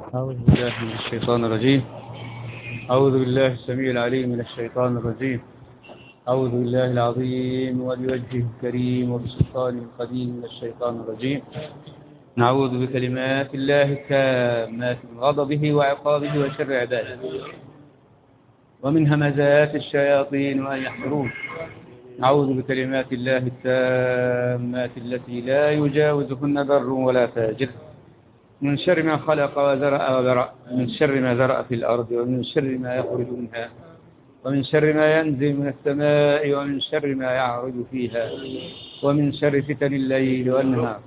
أعوذ بالله من الشيطان الرجيم أعوذ بالله السميع العليم من الشيطان الرجيم أعوذ بالله العظيم وبوجهه الكريم وبسلطانه القديم من الشيطان الرجيم نعوذ بكلمات الله التامات من غضبه وعقابه وشر عباده ومن همزات الشياطين وأن يحضرون نعوذ بكلمات الله التامات التي لا يجاوزهن بر ولا فاجر من شر ما خلق وزرع وبرأ من شر ما زرع في الأرض ومن شر ما يخرج منها ومن شر ما ينزل من السماء ومن شر ما يعرج فيها ومن شر فتن الليل والنهار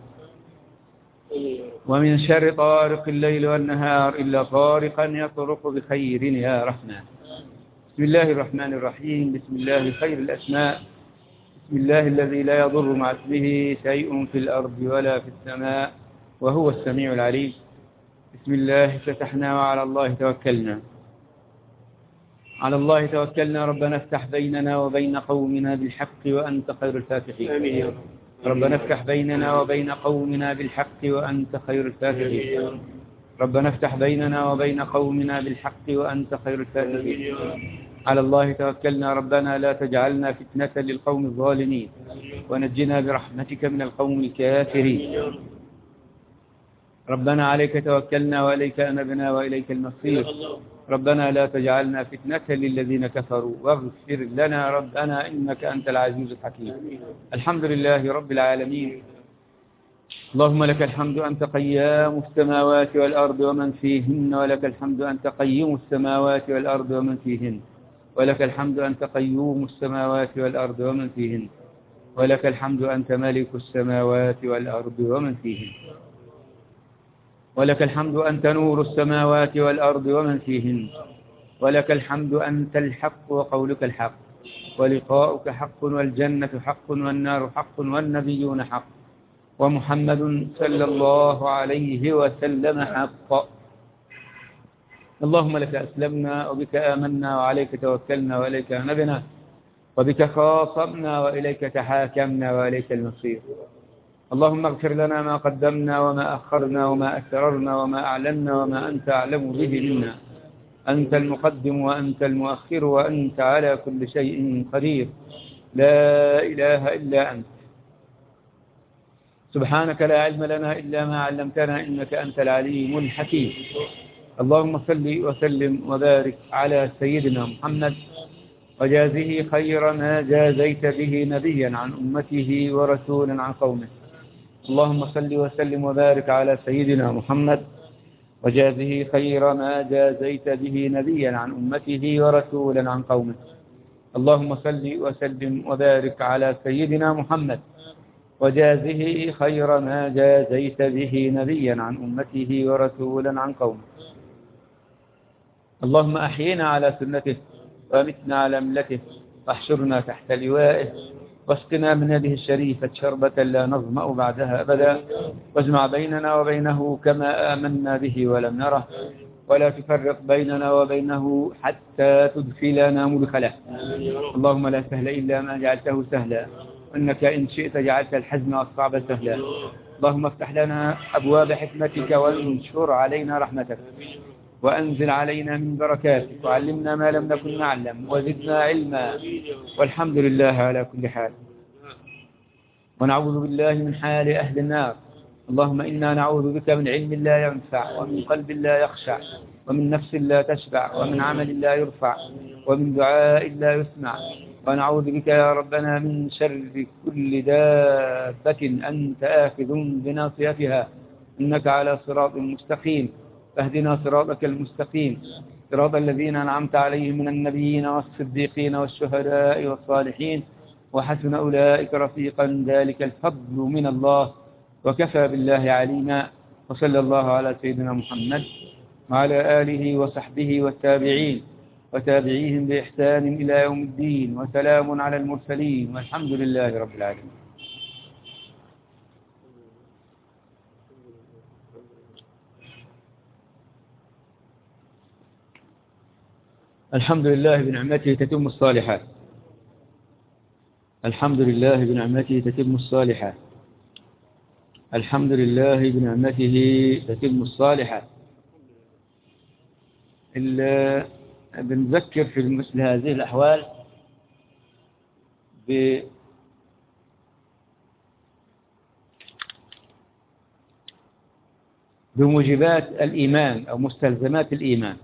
ومن شر طارق الليل والنهار إلا طارقا يطرق بخير يا رحمن بسم الله الرحمن الرحيم بسم الله خير الأسماء بسم الله الذي لا يضر مع اسمه شيء في الأرض ولا في السماء وهو السميع العليم بسم الله فتحنا وعلى الله توكلنا على الله توكلنا ربنا افتح بيننا وبين قومنا بالحق وأنت خير الفاتحين آمين ربنا افتح بيننا وبين قومنا بالحق وأنت خير الفاتحين ربنا افتح بيننا وبين قومنا بالحق وأنت خير الفاتحين على الله توكلنا ربنا لا تجعلنا فتنة للقوم الظالمين ونجنا برحمتك من القوم الكافرين ربنا عليك توكلنا وإليك أنبنا وإليك المصير ربنا لا تجعلنا فتنة للذين كفروا واغفر لنا ربنا إنك أنت العزيز الحكيم الحمد لله رب العالمين اللهم لك الحمد أنت قيام السماوات والأرض ومن فيهن ولك الحمد أنت قيم السماوات والأرض ومن فيهن ولك الحمد أنت قيوم السماوات والأرض ومن فيهن ولك الحمد أنت ملك السماوات والأرض ومن فيهن ولك الحمد أنت نور السماوات والأرض ومن فيهن ولك الحمد أنت الحق وقولك الحق ولقاؤك حق والجنة حق والنار حق والنبيون حق ومحمد صلى الله عليه وسلم حق اللهم لك أسلمنا وبك آمنا وعليك توكلنا وإليك أنبنا وبك خاصمنا وإليك تحاكمنا وإليك المصير اللهم اغفر لنا ما قدمنا وما أخرنا وما أسررنا وما أعلنا وما أنت أعلم به منا أنت المقدم وأنت المؤخر وأنت على كل شيء قدير لا إله إلا أنت سبحانك لا علم لنا إلا ما علمتنا إنك أنت العليم الحكيم اللهم صل وسلم وبارك على سيدنا محمد وجازه خير ما جازيت به نبيا عن أمته ورسولا عن قومه اللهم صل وسلم وبارك على سيدنا محمد وجازه خير ما جازيت به نبيا عن أمته ورسولا عن قومه اللهم صل وسلم وبارك على سيدنا محمد وجازه خير ما جازيت به نبيا عن أمته ورسولا عن قومه اللهم أحينا على سنته ومتنا على ملته واحشرنا تحت لوائه واسقنا من يده الشريفة شربة لا نظمأ بعدها أبدا واجمع بيننا وبينه كما آمنا به ولم نره ولا تفرق بيننا وبينه حتى تدخلنا مدخله اللهم لا سهل إلا ما جعلته سهلا إنك إن شئت جعلت الحزن والصعب سهلا اللهم افتح لنا أبواب حكمتك وانشر علينا رحمتك وأنزل علينا من بركاتك وعلمنا ما لم نكن نعلم وزدنا علما والحمد لله على كل حال ونعوذ بالله من حال أهل النار اللهم إنا نعوذ بك من علم لا ينفع ومن قلب لا يخشع ومن نفس لا تشبع ومن عمل لا يرفع ومن دعاء لا يسمع ونعوذ بك يا ربنا من شر كل دابة أنت آخذ بناصيتها إنك على صراط مستقيم فاهدنا صراطك المستقيم صراط الذين أنعمت عليهم من النبيين والصديقين والشهداء والصالحين وحسن أولئك رفيقا ذلك الفضل من الله وكفى بالله عليما وصلى الله على سيدنا محمد وعلى آله وصحبه والتابعين وتابعيهم بإحسان إلى يوم الدين وسلام على المرسلين والحمد لله رب العالمين الحمد لله بنعمته تتم الصالحات الحمد لله بنعمته تتم الصالحات الحمد لله بنعمته تتم الصالحات ال- بنذكر في مثل هذه الأحوال ب بموجبات الإيمان أو مستلزمات الإيمان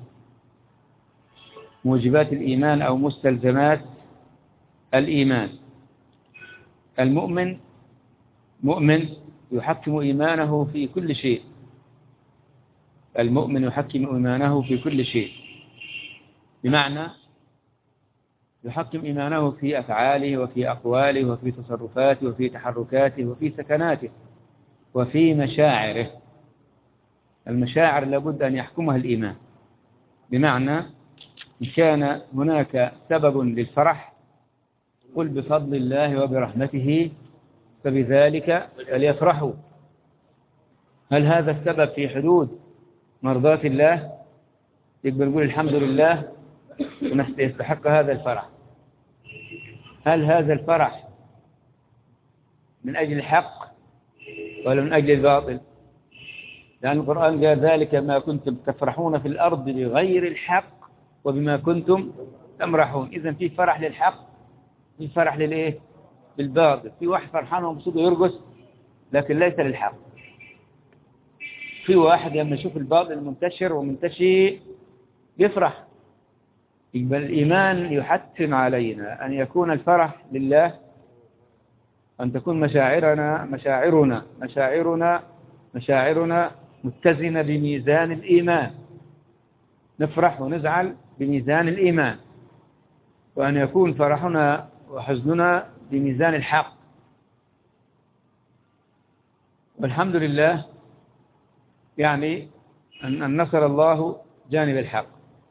موجبات الإيمان أو مستلزمات الإيمان المؤمن مؤمن يحكم إيمانه في كل شيء المؤمن يحكم إيمانه في كل شيء بمعنى يحكم إيمانه في أفعاله وفي أقواله وفي تصرفاته وفي تحركاته وفي سكناته وفي مشاعره المشاعر لابد أن يحكمها الإيمان بمعنى إن كان هناك سبب للفرح قل بفضل الله وبرحمته فبذلك فليفرحوا هل هذا السبب في حدود مرضاة الله يقبل نقول الحمد لله ونستحق هذا الفرح هل هذا الفرح من أجل الحق ولا من أجل الباطل لأن القرآن قال ذلك ما كنتم تفرحون في الأرض بغير الحق وبما كنتم تمرحون إذا في فرح للحق في فرح للإيه بالباطل في واحد فرحان ومبسوط ويرقص لكن ليس للحق في واحد لما يشوف الباطل منتشر ومنتشي يفرح يبقى الإيمان يحتم علينا أن يكون الفرح لله أن تكون مشاعرنا مشاعرنا مشاعرنا مشاعرنا متزنة بميزان الإيمان نفرح ونزعل بميزان الإيمان وأن يكون فرحنا وحزننا بميزان الحق والحمد لله يعني أن أن نصر الله جانب الحق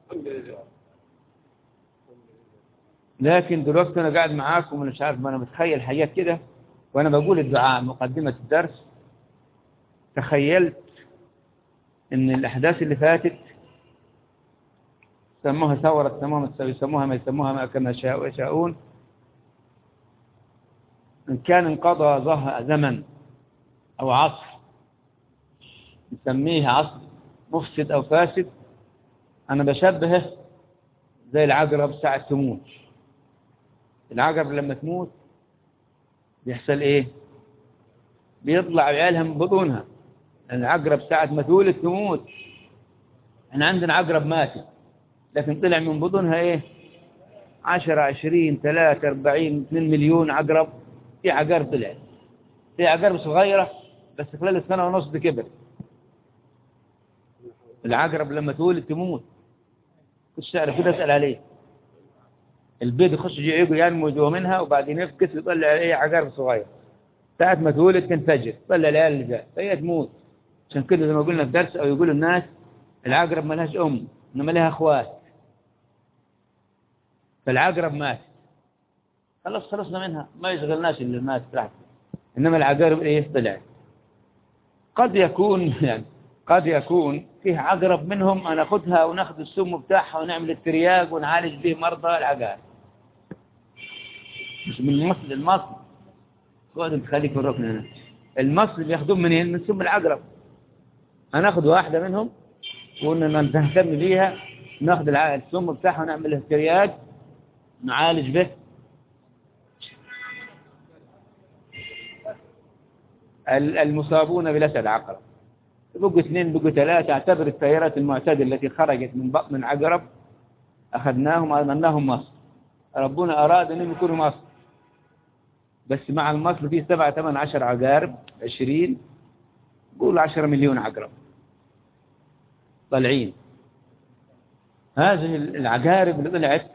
لكن دلوقتي أنا قاعد معاكم وأنا مش عارف ما أنا متخيل حاجات كده وأنا بقول الدعاء مقدمة الدرس تخيلت إن الأحداث اللي فاتت سموها ثورة سموها يسموها ما يسموها ما كما شاء- يشاءون إن كان انقضى ظه- زمن أو عصر نسميه عصر مفسد أو فاسد أنا بشبهه زي العقرب ساعة تموت العقرب لما تموت بيحصل إيه بيطلع عيالها من بطونها لأن العقرب ساعة ما تولد تموت احنا عندنا عقرب ماتت لكن طلع من بطونها ايه عشرة عشرين ثلاثة أربعين اثنين مليون عقرب في عقارب طلعت في عقارب صغيرة بس خلال السنة ونص دي كبر العقرب لما تولد تموت كنتش تعرف كده اسأل عليه البيض يخش يعيقه ينمو جوا منها وبعدين يفكس يطلع ايه عقارب صغير ساعة ما تولد تنفجر طلع العيال اللي جاء فهي تموت عشان كده زي ما قلنا في درس او يقولوا الناس العقرب ما لهاش ام انما لها اخوات فالعقرب مات خلاص خلصنا منها ما يشغلناش اللي مات تحت انما العقارب ايه طلعت قد يكون يعني قد يكون فيه عقرب منهم ناخذها وناخذ السم بتاعها ونعمل الترياق ونعالج به مرضى العقارب مش من المصل للمصل اقعد انت خليك في الركن هنا المصل بياخدوه منين من سم العقرب هناخد واحدة منهم وقلنا نهتم بيها ناخد الع- السم بتاعها ونعمل له ترياق نعالج به ال- المصابون بلسد عقرب بقوا اثنين بقوا ثلاثة اعتبر التيارات المعتدلة التي خرجت من بطن من عقرب أخذناهم وأضمناهم مصر ربنا أراد أنهم يكونوا مصر بس مع المصر فيه سبعة ثمان عشر عقارب عشرين قول عشرة مليون عقرب طالعين هذه العقارب اللي طلعت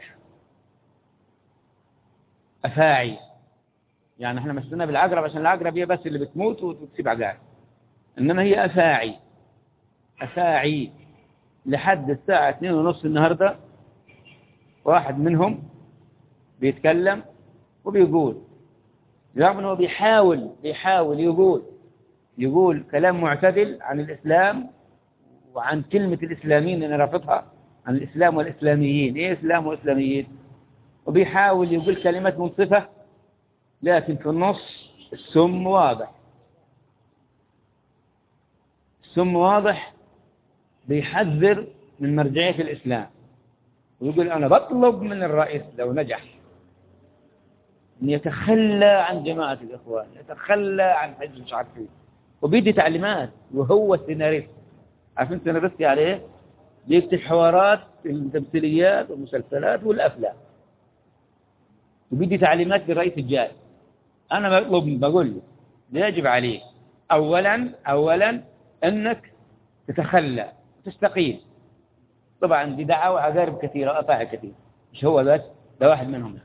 أفاعي يعني احنا مثلنا بالعقرب عشان العقرب هي بس اللي بتموت وتسيب عقارب إنما هي أفاعي أفاعي لحد الساعة اثنين ونص النهاردة واحد منهم بيتكلم وبيقول رغم انه بيحاول بيحاول يقول يقول كلام معتدل عن الإسلام وعن كلمة الإسلاميين اللي رافضها عن الإسلام والإسلاميين إيه إسلام وإسلاميين وبيحاول يقول كلمات منصفة لكن في النص السم واضح السم واضح بيحذر من مرجعية الإسلام ويقول أنا بطلب من الرئيس لو نجح أن يتخلى عن جماعة الإخوان يتخلى عن حزب مش عارف ايه وبيدي تعليمات وهو السيناريست عارفين السيناريست يعني ايه؟ بيكتب حوارات التمثيليات والمسلسلات والأفلام وبيدي تعليمات للرئيس الجاي أنا بطلب بقول له يجب عليك أولا أولا أنك تتخلى تستقيل طبعا دي دعاوى عذارب كثيرة أفاعي كثير مش هو بس ده واحد منهم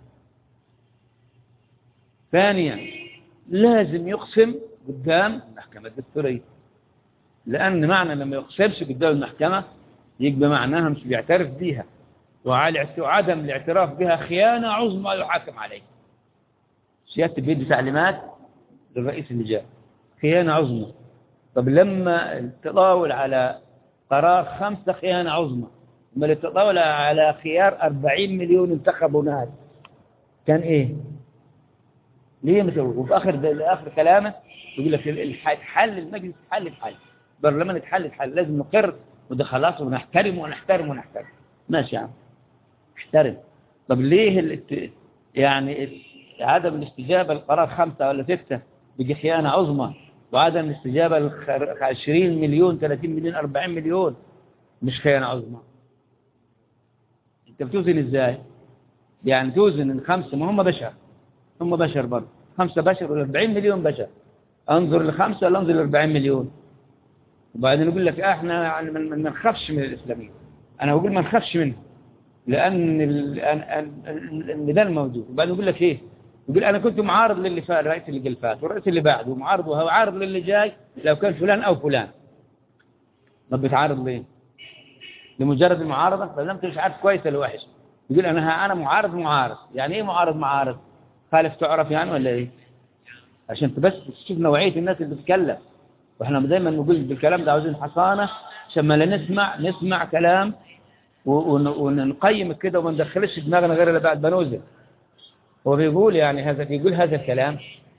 ثانيا لازم يقسم قدام المحكمة الدستورية لأن معنى لما يقسمش قدام المحكمة يبقى معناها مش بيعترف بيها وعدم الاعتراف بها خيانة عظمى يحاكم عليه سيادة بيدي تعليمات للرئيس اللي جاء خيانة عظمى طب لما التطاول على قرار خمسة خيانة عظمى لما التطاول على خيار 40 مليون انتخبوا ناس كان ايه ليه مسوي وفي اخر اخر كلامه يقول لك الحل المجلس حل الحل برلمان اتحل الحل لازم نقر وده خلاص ونحترم ونحترم ونحترم ماشي يا عم احترم طب ليه الات... يعني عدم الاستجابة لقرار خمسة ولا ستة بيجي خيانة عظمى وعدم الاستجابة ل 20 مليون 30 مليون 40 مليون مش خيانة عظمى انت بتوزن ازاي يعني توزن الخمسة ما هم بشر هم بشر برضه خمسة بشر ولا 40 مليون بشر انظر لخمسة ولا انظر ل 40 مليون وبعدين يقول لك احنا يعني ما نخافش من الاسلاميين انا بقول ما نخافش منهم لان الميدان موجود وبعدين يقول لك ايه يقول انا كنت معارض للي فات الرئيس اللي فات والرئيس اللي بعده ومعارض وهو عارض للي جاي لو كان فلان او فلان ما بتعارض ليه لمجرد المعارضه فلم مش عارف كويس ولا وحش يقول انا انا معارض معارض يعني ايه معارض معارض خالف تعرف يعني ولا ايه عشان بس تشوف نوعيه الناس اللي بتتكلم واحنا دايما نقول بالكلام ده عاوزين حصانه عشان ما لا نسمع نسمع كلام ونقيم كده وما ندخلش دماغنا غير اللي بعد بنوزل هو بيقول يعني هذا بيقول هذا الكلام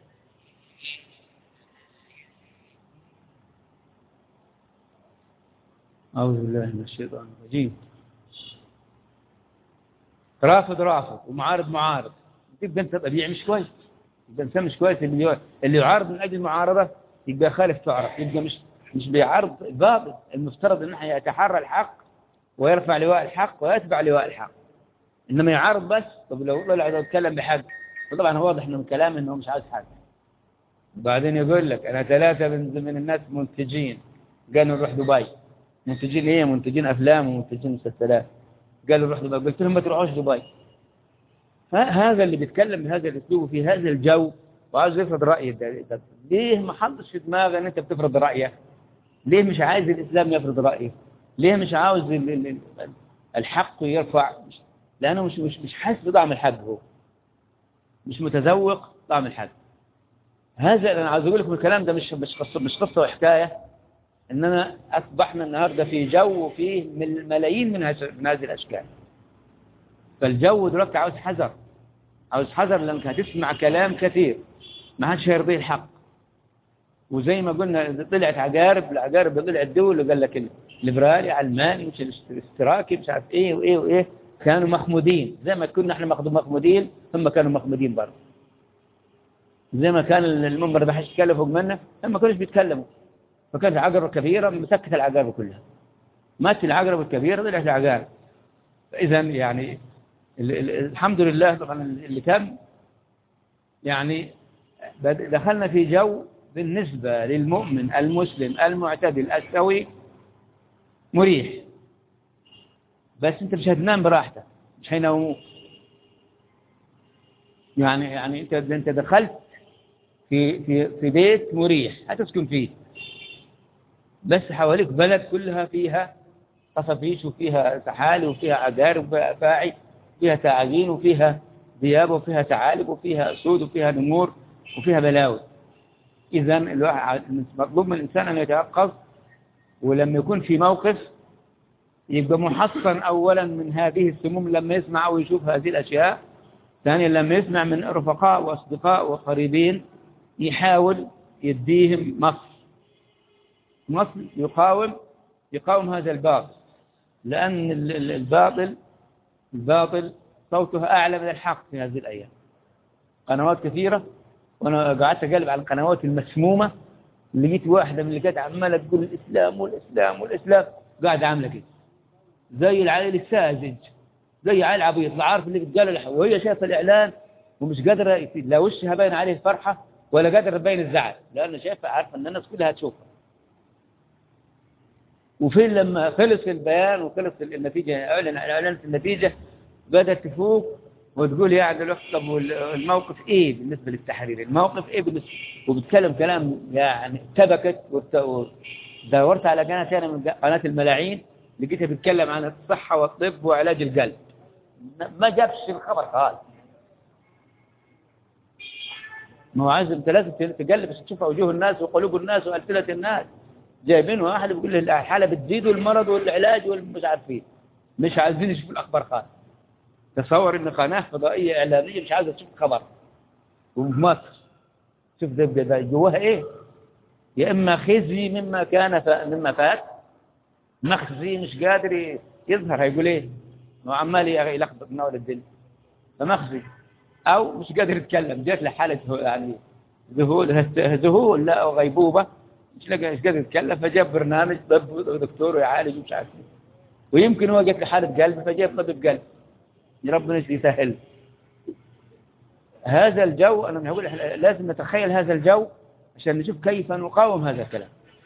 أعوذ بالله من الشيطان الرجيم رافض رافض ومعارض معارض تبقى انت طبيعي مش كويس يبقى انسان مش كويس اللي اللي يعارض من اجل المعارضه يبقى خالف تعرف يبقى مش مش بيعارض الباطل المفترض ان احنا يتحرى الحق ويرفع لواء الحق ويتبع لواء الحق انما يعارض بس طب لو طلع يتكلم بحق طبعا هو واضح من كلامه انه مش عايز حق وبعدين يقول لك انا ثلاثه من, من الناس منتجين قالوا نروح دبي منتجين ايه منتجين افلام ومنتجين مسلسلات قالوا نروح دبي قلت لهم ما تروحوش دبي هذا اللي بيتكلم بهذا الاسلوب في هذا الجو وعايز يفرض رايه ده ليه ما حطش في دماغه ان انت بتفرض رايك ليه مش عايز الاسلام يفرض رايه ليه مش عاوز الحق يرفع لانه مش مش مش حاسس بطعم الحق هو مش متذوق طعم الحق هذا انا عاوز اقول لكم الكلام ده مش مش قصه مش قصه وحكايه اننا اصبحنا النهارده في جو فيه ملايين من من هذه الاشكال فالجو دلوقتي عاوز حذر عاوز حذر لانك هتسمع كلام كثير ما حدش هيرضيه الحق وزي ما قلنا طلعت عقارب العقارب طلعت دول وقال لك الليبرالي علماني مش الاشتراكي مش عارف ايه وايه وايه كانوا مخمودين زي ما كنا احنا مخمودين هم كانوا مخمودين برضه زي ما كان المنبر ما حدش يتكلم فوق منه هم ما كانوش بيتكلموا فكانت عقربة كبيرة مسكت العقارب كلها مات العقربة الكبيرة طلعت العقارب إذا يعني الحمد لله طبعا اللي تم يعني دخلنا في جو بالنسبة للمؤمن المسلم المعتدل السوي مريح بس انت مش هتنام براحتك مش هينوموك يعني يعني انت انت دخلت في في في بيت مريح هتسكن فيه بس حواليك بلد كلها فيها قصفيش وفيها سحالي وفيها عقارب وفيها افاعي فيها تعاجين وفيها ذياب وفيها ثعالب وفيها اسود وفيها نمور وفيها بلاوي اذا الواحد مطلوب من الانسان ان يتيقظ ولما يكون في موقف يبقى محصن أولا من هذه السموم لما يسمع أو يشوف هذه الأشياء ثانيا لما يسمع من رفقاء وأصدقاء وقريبين يحاول يديهم مصر مصر يقاوم يقاوم هذا الباب لأن الباطل الباطل صوتها أعلى من الحق في هذه الأيام قنوات كثيرة وأنا قعدت أقلب على القنوات المسمومة لقيت واحدة من اللي كانت عمالة تقول الإسلام والإسلام والإسلام قاعدة عاملة كده زي العيل الساذج زي عيل عبيط لا عارف اللي بتقال وهي شايفة الإعلان ومش قادرة لا وشها باين عليه الفرحة ولا قادرة تبين الزعل لأنه شايفة عارفة أن الناس كلها هتشوفها وفين لما خلص البيان وخلص النتيجة أعلن أعلنت النتيجة بدأت تفوق وتقول يعني الأخت طب الموقف إيه بالنسبة للتحرير الموقف إيه بالنسبة وبتكلم كلام يعني ارتبكت دورت على قناة ثانية من قناة الملاعين لقيتها بتتكلم عن الصحة والطب وعلاج القلب ما جابش الخبر خالص ما هو عايز انت لازم تقلب عشان تشوف وجوه الناس وقلوب الناس وألسنة الناس جايبين واحد بيقول له الحالة بتزيد والمرض والعلاج والمش عارفين مش عايزين يشوفوا الأخبار خالص تصور ان قناة فضائية إعلامية مش عايزة تشوف خبر وفي مصر شوف ده, ده جواها ايه يا اما خزي مما كان ف... مما فات مخزي مش قادر يظهر هيقول ايه هو عمال يلخبط من اول الدنيا فمخزي او مش قادر يتكلم جات له حاله يعني ذهول ذهول لا غيبوبه مش لاقي مش قادر يتكلم فجاب برنامج طب ودكتور ويعالج ومش عارف ويمكن هو جات له حاله قلب فجاب طبيب قلب ربنا يسهل هذا الجو أنا بقول لازم نتخيل هذا الجو عشان نشوف كيف نقاوم هذا الكلام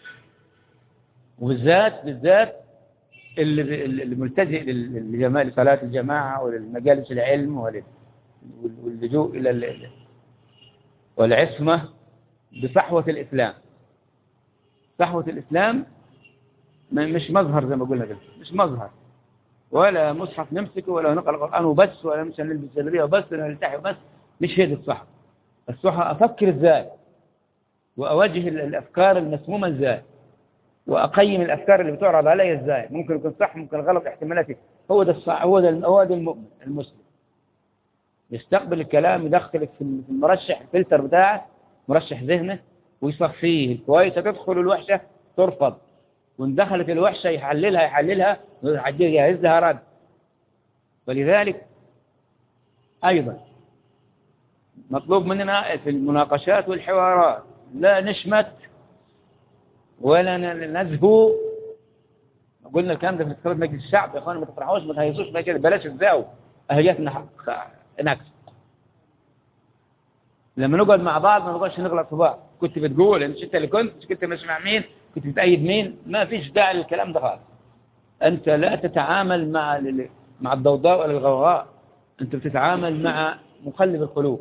وبالذات بالذات الملتجئ لجمال صلاة الجماعة وللمجالس العلم واللجوء إلى والعصمة بصحوة الإسلام صحوة الإسلام مش مظهر زي ما قلنا كده مش مظهر ولا مصحف نمسكه ولا نقرأ القرآن وبس ولا مش نلبس جلبية وبس ولا نلتحي وبس مش هي دي الصحة الصحة أفكر ازاي وأوجه الأفكار المسمومة ازاي وأقيم الأفكار اللي بتعرض علي ازاي ممكن يكون صح ممكن غلط احتمالاتي هو ده الصح هو ده هو ده المؤمن المسلم يستقبل الكلام يدخلك في المرشح الفلتر بتاعه مرشح ذهنه ويصفيه الكويسة تدخل الوحشة ترفض وان دخلت الوحشة يحللها يحللها يجهز لها رد ولذلك أيضا مطلوب مننا في المناقشات والحوارات لا نشمت ولا نزهو قلنا الكلام ده في انتخابات مجلس الشعب يا اخوانا ما تفرحوش ما تهيصوش ما كده بلاش تزاو اهياتنا نكس لما نقعد مع بعض ما نقعدش نغلط في بعض كنت بتقول انت انت اللي كنت مش كنت مش مع مين كنت بتأيد مين ما فيش داعي للكلام ده خالص انت لا تتعامل مع مع الضوضاء ولا الغوغاء انت بتتعامل مع مقلب القلوب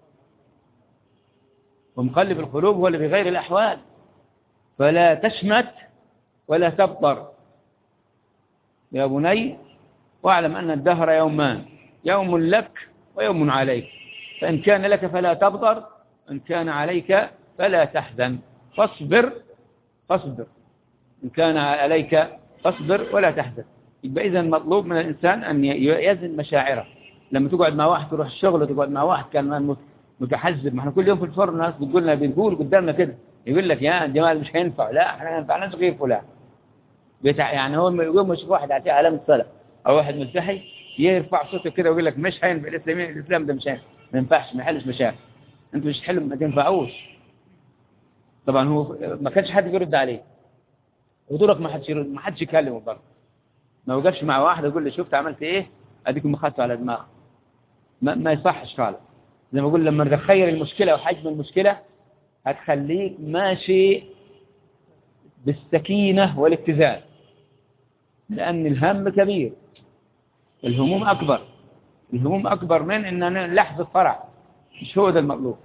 ومقلب القلوب هو اللي بغير الأحوال فلا تشمت ولا تبطر يا بني واعلم أن الدهر يومان يوم لك ويوم عليك فإن كان لك فلا تبطر إن كان عليك فلا تحزن فاصبر فاصبر إن كان عليك فاصبر ولا تحزن يبقى إذا مطلوب من الإنسان أن يزن مشاعره لما تقعد مع واحد تروح الشغل وتقعد مع واحد كان متحزب ما احنا كل يوم في الفرن الناس بتقول لنا بنقول قدامنا كده يقول لك يا جمال مش هينفع لا احنا ما ينفعناش غير فلان بتاع يعني هو يقوم يشوف واحد عليه علامه صلاه او واحد ملتحي يرفع صوته كده ويقول لك مش هينفع الاسلام الاسلام ده مش هينفع ما ينفعش ما يحلش مشاكل انتوا مش تحلوا ما تنفعوش طبعا هو ما كانش حد يرد عليه ودورك ما حدش يرد ما حدش يكلمه برضه ما وقفش مع واحد يقول له شفت عملت ايه اديكم اخذته على دماغه ما, ما يصحش خالص زي ما اقول لما تتخيل المشكلة وحجم المشكلة هتخليك ماشي بالسكينة والاتزان لأن الهم كبير الهموم أكبر الهموم أكبر من أن لحظة فرح مش هو ده المطلوب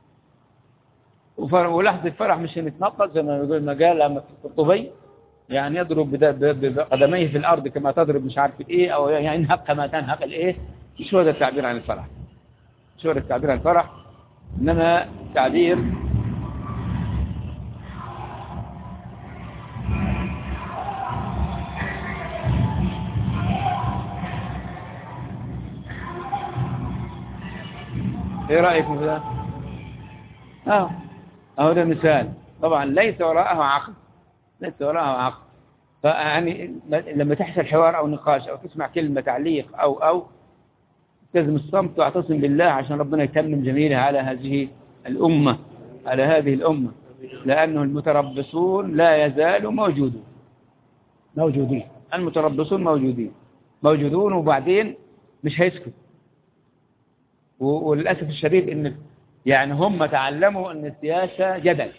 ولحظة الفرح مش نتنقل زي ما يقول ما قال لما في الطبي يعني يضرب بقدميه في الأرض كما تضرب مش عارف ايه أو ينهق كما تنهق الايه مش هو ده التعبير عن الفرح شهر التعبير عن الفرح إنما تعبير ايه رأيكم في ده اه اهو ده مثال طبعا ليس وراءه عقل ليس وراءه عقل فيعني لما تحصل حوار أو نقاش أو تسمع كلمة تعليق أو أو تلزم الصمت واعتصم بالله عشان ربنا يتمم جميله على هذه الأمة على هذه الأمة لأنه المتربصون لا يزالوا موجودون موجودين المتربصون موجودين موجودون وبعدين مش هيسكت وللأسف الشديد إن يعني هم تعلموا أن السياسة جدل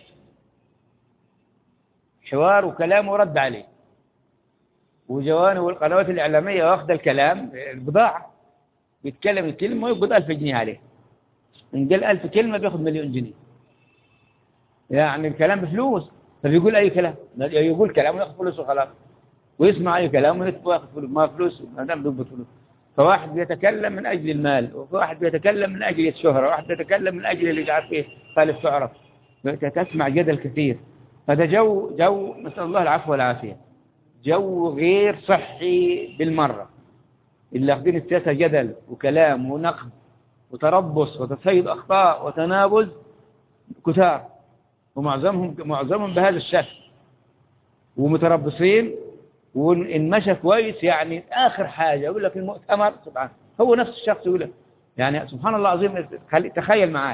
حوار وكلام ورد عليه وجوانب والقنوات الإعلامية واخذ الكلام البضاعة بيتكلم الكلمة ويقبض ألف جنيه عليه إن قال ألف كلمة بياخذ مليون جنيه يعني الكلام بفلوس فبيقول أي كلام يقول كلام وياخذ فلوس وخلاص ويسمع أي كلام وياخذ فلوس ما فلوس ما دام بيقبض فلوس فواحد بيتكلم من أجل المال وواحد بيتكلم من أجل الشهرة واحد بيتكلم من أجل اللي عارف إيه قال تعرف تسمع جدل كثير هذا جو جو نسأل الله العفو والعافية جو غير صحي بالمرة اللي أخذين السياسة جدل وكلام ونقد وتربص وتصيد أخطاء وتنابز كثار ومعظمهم معظمهم بهذا الشكل ومتربصين وإن مشى كويس يعني آخر حاجة يقول لك المؤتمر سبحان هو نفس الشخص يقول لك يعني سبحان الله العظيم تخيل معاي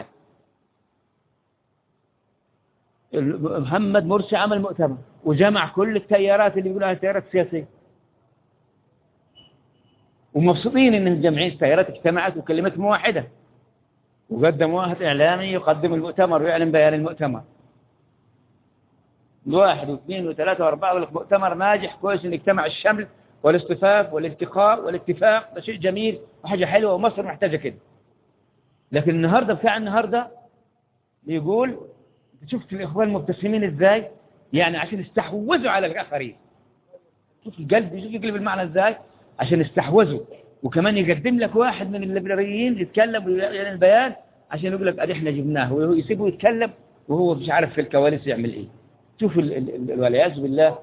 محمد مرسي عمل مؤتمر وجمع كل التيارات اللي يقولها التيارات السياسية ومبسوطين ان الجمعية التيارات اجتمعت وكلمتهم واحدة وقدم واحد اعلامي يقدم المؤتمر ويعلن بيان المؤتمر واحد واثنين وثلاثة واربعة يقول لك مؤتمر ناجح كويس ان اجتمع الشمل والاصطفاف والالتقاء والاتفاق ده شيء جميل وحاجة حلوة ومصر محتاجة كده لكن النهاردة بتاع النهاردة بيقول شفت الإخوان مبتسمين إزاي يعني عشان استحوذوا على الآخرين شوف القلب شوف يقلب المعنى إزاي عشان استحوذوا وكمان يقدم لك واحد من الليبراليين يتكلم ويعلن البيان عشان يقول لك ادي احنا جبناه ويسيبه يتكلم وهو مش عارف في الكواليس يعمل ايه شوف والعياذ بالله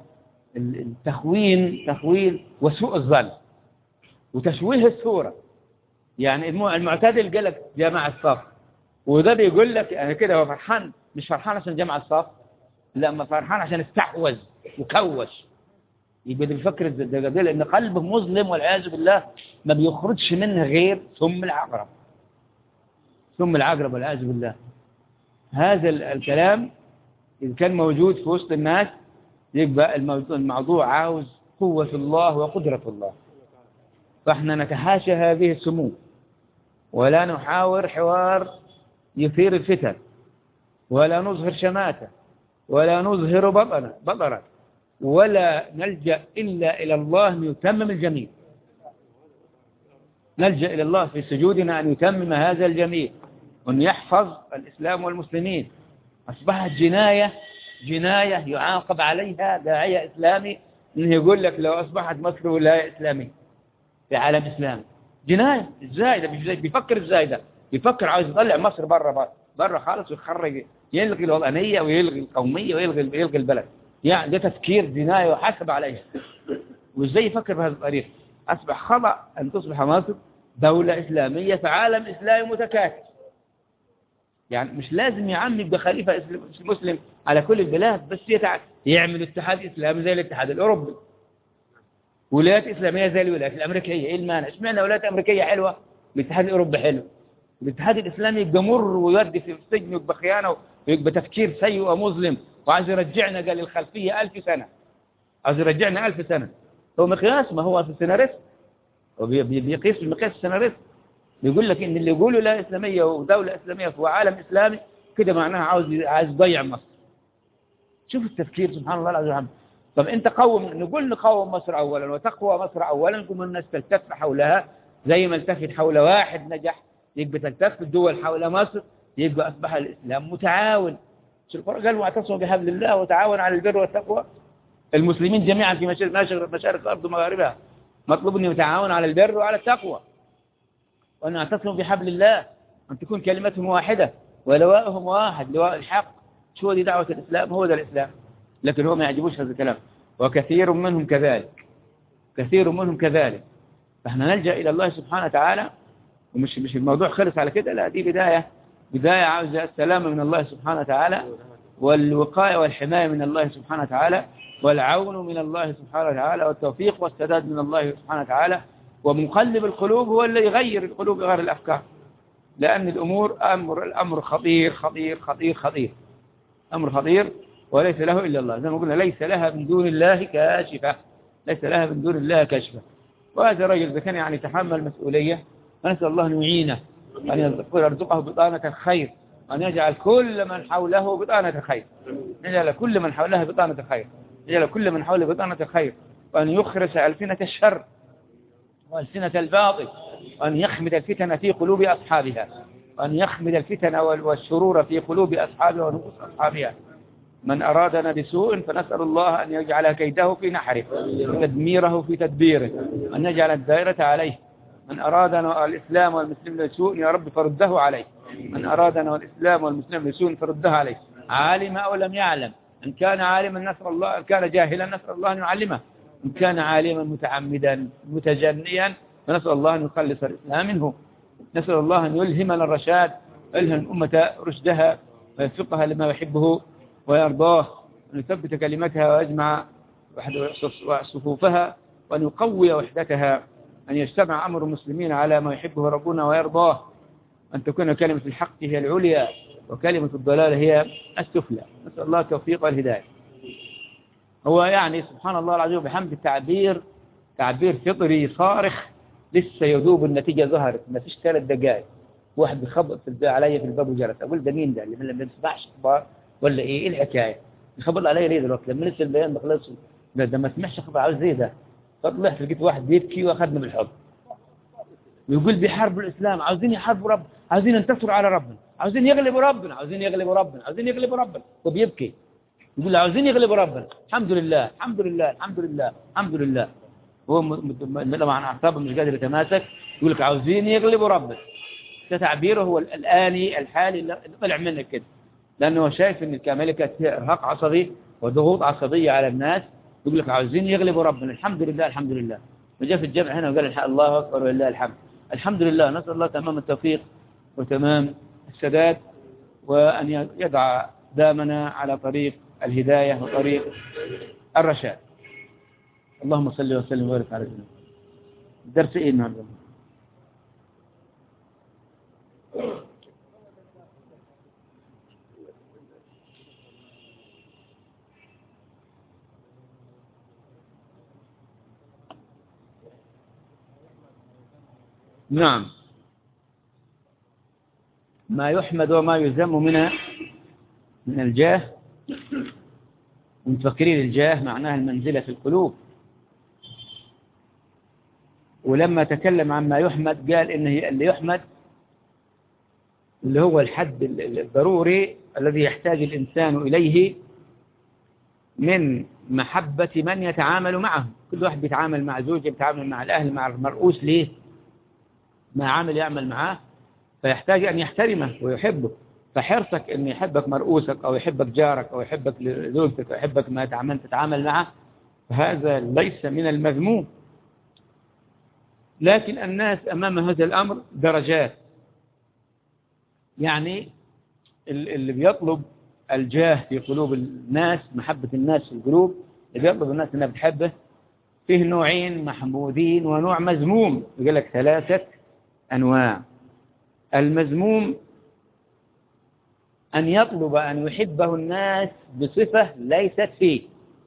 التخوين تخوين وسوء الظن وتشويه الصورة يعني المعتدل قال لك جماعة الصف وده بيقول لك انا كده هو فرحان مش فرحان عشان جمع الصف لا ما فرحان عشان استحوذ وكوش يبقى ده بيفكر الدجاجة لان قلبه مظلم والعياذ بالله ما بيخرجش منه غير ثم العقرب ثم العقرب والعياذ بالله هذا الكلام إذا كان موجود في وسط الناس يبقى الموضوع عاوز قوة الله وقدرة الله فاحنا نتحاشى هذه السموم ولا نحاور حوار يثير الفتن ولا نظهر شماتة ولا نظهر بطنا بطرا ولا نلجأ إلا إلى الله أن يتمم الجميل نلجأ إلى الله في سجودنا أن يتمم هذا الجميل وأن يحفظ الإسلام والمسلمين أصبحت جناية جناية يعاقب عليها داعية إسلامي إنه يقول لك لو أصبحت مصر ولاية إسلامية في عالم إسلامي جناية إزاي ده بيفكر إزاي ده بيفكر عايز يطلع مصر بره بره بره خالص ويخرج يلغي الوطنية ويلغي القومية ويلغي يلغي البلد يعني ده تفكير جناية وحسب عليه وإزاي يفكر بهذه الطريقة أصبح خطأ أن تصبح مصر دولة إسلامية في عالم إسلامي متكاتف يعني مش لازم يا عم يبقى خليفة مسلم على كل البلاد بس يتع... يعمل اتحاد إسلامي زي الاتحاد الأوروبي ولايات إسلامية زي الولايات الأمريكية إيه المانع اشمعنى ولايات أمريكية حلوة الاتحاد الأوروبي حلو الاتحاد الإسلامي يبقى مر ويودي في السجن ويبقى خيانة ويبقى تفكير سيء ومظلم وعايز يرجعنا قال الخلفية ألف سنة عايز يرجعنا ألف سنة هو مقياس ما هو في السيناريست وبيقيس المقياس السيناريست بيقول لك ان اللي يقولوا لا اسلاميه ودوله اسلاميه في عالم اسلامي كده معناها عاوز عايز يضيع مصر شوف التفكير سبحان الله العظيم طب انت قوم نقول نقوم مصر اولا وتقوى مصر اولا نقوم الناس تلتف حولها زي ما التفت حول واحد نجح يبقى تلتف الدول حول مصر يبقى اصبح الاسلام متعاون القرآن قال واعتصموا بحبل الله وتعاون على البر والتقوى المسلمين جميعا في مشارق مشارق الارض ومغاربها مطلوب ان يتعاونوا على البر وعلى التقوى وأن اعتصموا بحبل الله أن تكون كلمتهم واحدة ولواءهم واحد لواء الحق شو دي دعوة الإسلام هو ده الإسلام لكن هو ما يعجبوش هذا الكلام وكثير منهم كذلك كثير منهم كذلك فاحنا نلجأ إلى الله سبحانه وتعالى ومش مش الموضوع خلص على كده لا دي بداية بداية عاوزة السلامة من الله سبحانه وتعالى والوقاية والحماية من الله سبحانه وتعالى والعون من الله سبحانه وتعالى والتوفيق والسداد من الله سبحانه وتعالى ومقلب القلوب هو الذي يغير القلوب غير الأفكار لأن الأمور أمر الأمر خطير خطير خطير خطير أمر خطير وليس له إلا الله زي ما قلنا ليس لها من دون الله كاشفة ليس لها من دون الله كاشفة وهذا الرجل إذا كان يعني يتحمل مسؤولية فنسأل الله أن يعينه أن يرزقه بطانة الخير أن يجعل كل من حوله بطانة خير يجعل كل من حوله بطانة خير يجعل كل من حوله بطانة خير وأن يخرس ألسنة الشر وألسنة الباطل وأن يخمد الفتن في قلوب أصحابها وأن يخمد الفتن والشرور في قلوب أصحابها ونفوس أصحابها من أرادنا بسوء فنسأل الله أن يجعل كيده في نحره وتدميره في تدبيره أن يجعل الدائرة عليه من أرادنا الإسلام والمسلم بسوء يا رب فرده عليه من أرادنا والإسلام والمسلم بسوء فرده عليه عالم أو لم يعلم إن كان عالما نسأل الله إن كان جاهلا نسأل الله أن يعلمه إن كان عالما متعمدا متجنيا فنسأل الله أن يخلص الإسلام منه نسأل الله أن يلهمنا الرشاد يلهم الأمة رشدها ويفقها لما يحبه ويرضاه أن يثبت كلمتها ويجمع صفوفها وأن يقوي وحدتها أن يجتمع أمر المسلمين على ما يحبه ربنا ويرضاه أن تكون كلمة الحق هي العليا وكلمة الضلال هي السفلى نسأل الله التوفيق والهداية هو يعني سبحان الله العظيم بحمد التعبير تعبير فطري صارخ لسه يذوب النتيجة ظهرت ما فيش ثلاث دقائق واحد بيخبط في علي في الباب وجرس أقول ده مين ده اللي ما بيسمعش أخبار ولا إيه إيه الحكاية يخبط علي ليه دلوقتي لما لسه البيان ما خلصش ده, ده ما سمعش خبر عاوز زي ده فطلعت لقيت واحد بيبكي واخذنا بالحب ويقول بيحاربوا الإسلام عاوزين يحاربوا رب عاوزين ينتصروا على ربنا عاوزين يغلبوا ربنا عاوزين يغلبوا ربنا عاوزين يغلبوا ربنا وبيبكي يقول عاوزين يغلبوا ربنا الحمد لله الحمد لله الحمد لله الحمد لله هو طبعا اعصابه مش قادر يتماسك يقول لك عاوزين يغلبوا ربنا ده تعبيره هو الآني الحالي اللي طلع منك كده لأنه هو شايف ان الكاملة فيها إرهاق عصبي وضغوط عصبية على الناس يقول لك عاوزين يغلبوا ربنا الحمد لله الحمد لله وجاء في الجمع هنا وقال الله أكبر ولله الحمد الحمد لله نسأل الله تمام التوفيق وتمام السداد وأن يضع دامنا على طريق الهداية وطريق الرشاد اللهم صل وسلم وبارك على سيدنا درس ايه النهارده نعم ما يحمد وما يذم منها من الجاه متفكرين الجاه معناها المنزلة في القلوب ولما تكلم عما يحمد قال إن اللي يحمد اللي هو الحد الضروري الذي يحتاج الإنسان إليه من محبة من يتعامل معه كل واحد بيتعامل مع زوجه بيتعامل مع الأهل مع المرؤوس ليه ما عامل يعمل معاه فيحتاج أن يحترمه ويحبه فحرصك أن يحبك مرؤوسك أو يحبك جارك أو يحبك زوجتك أو يحبك ما تعمل تتعامل معه فهذا ليس من المذموم لكن الناس أمام هذا الأمر درجات يعني اللي بيطلب الجاه في قلوب الناس محبة الناس في القلوب اللي بيطلب الناس أنها بتحبه فيه نوعين محمودين ونوع مذموم يقول لك ثلاثة أنواع المذموم أن يطلب أن يحبه الناس بصفة ليست فيه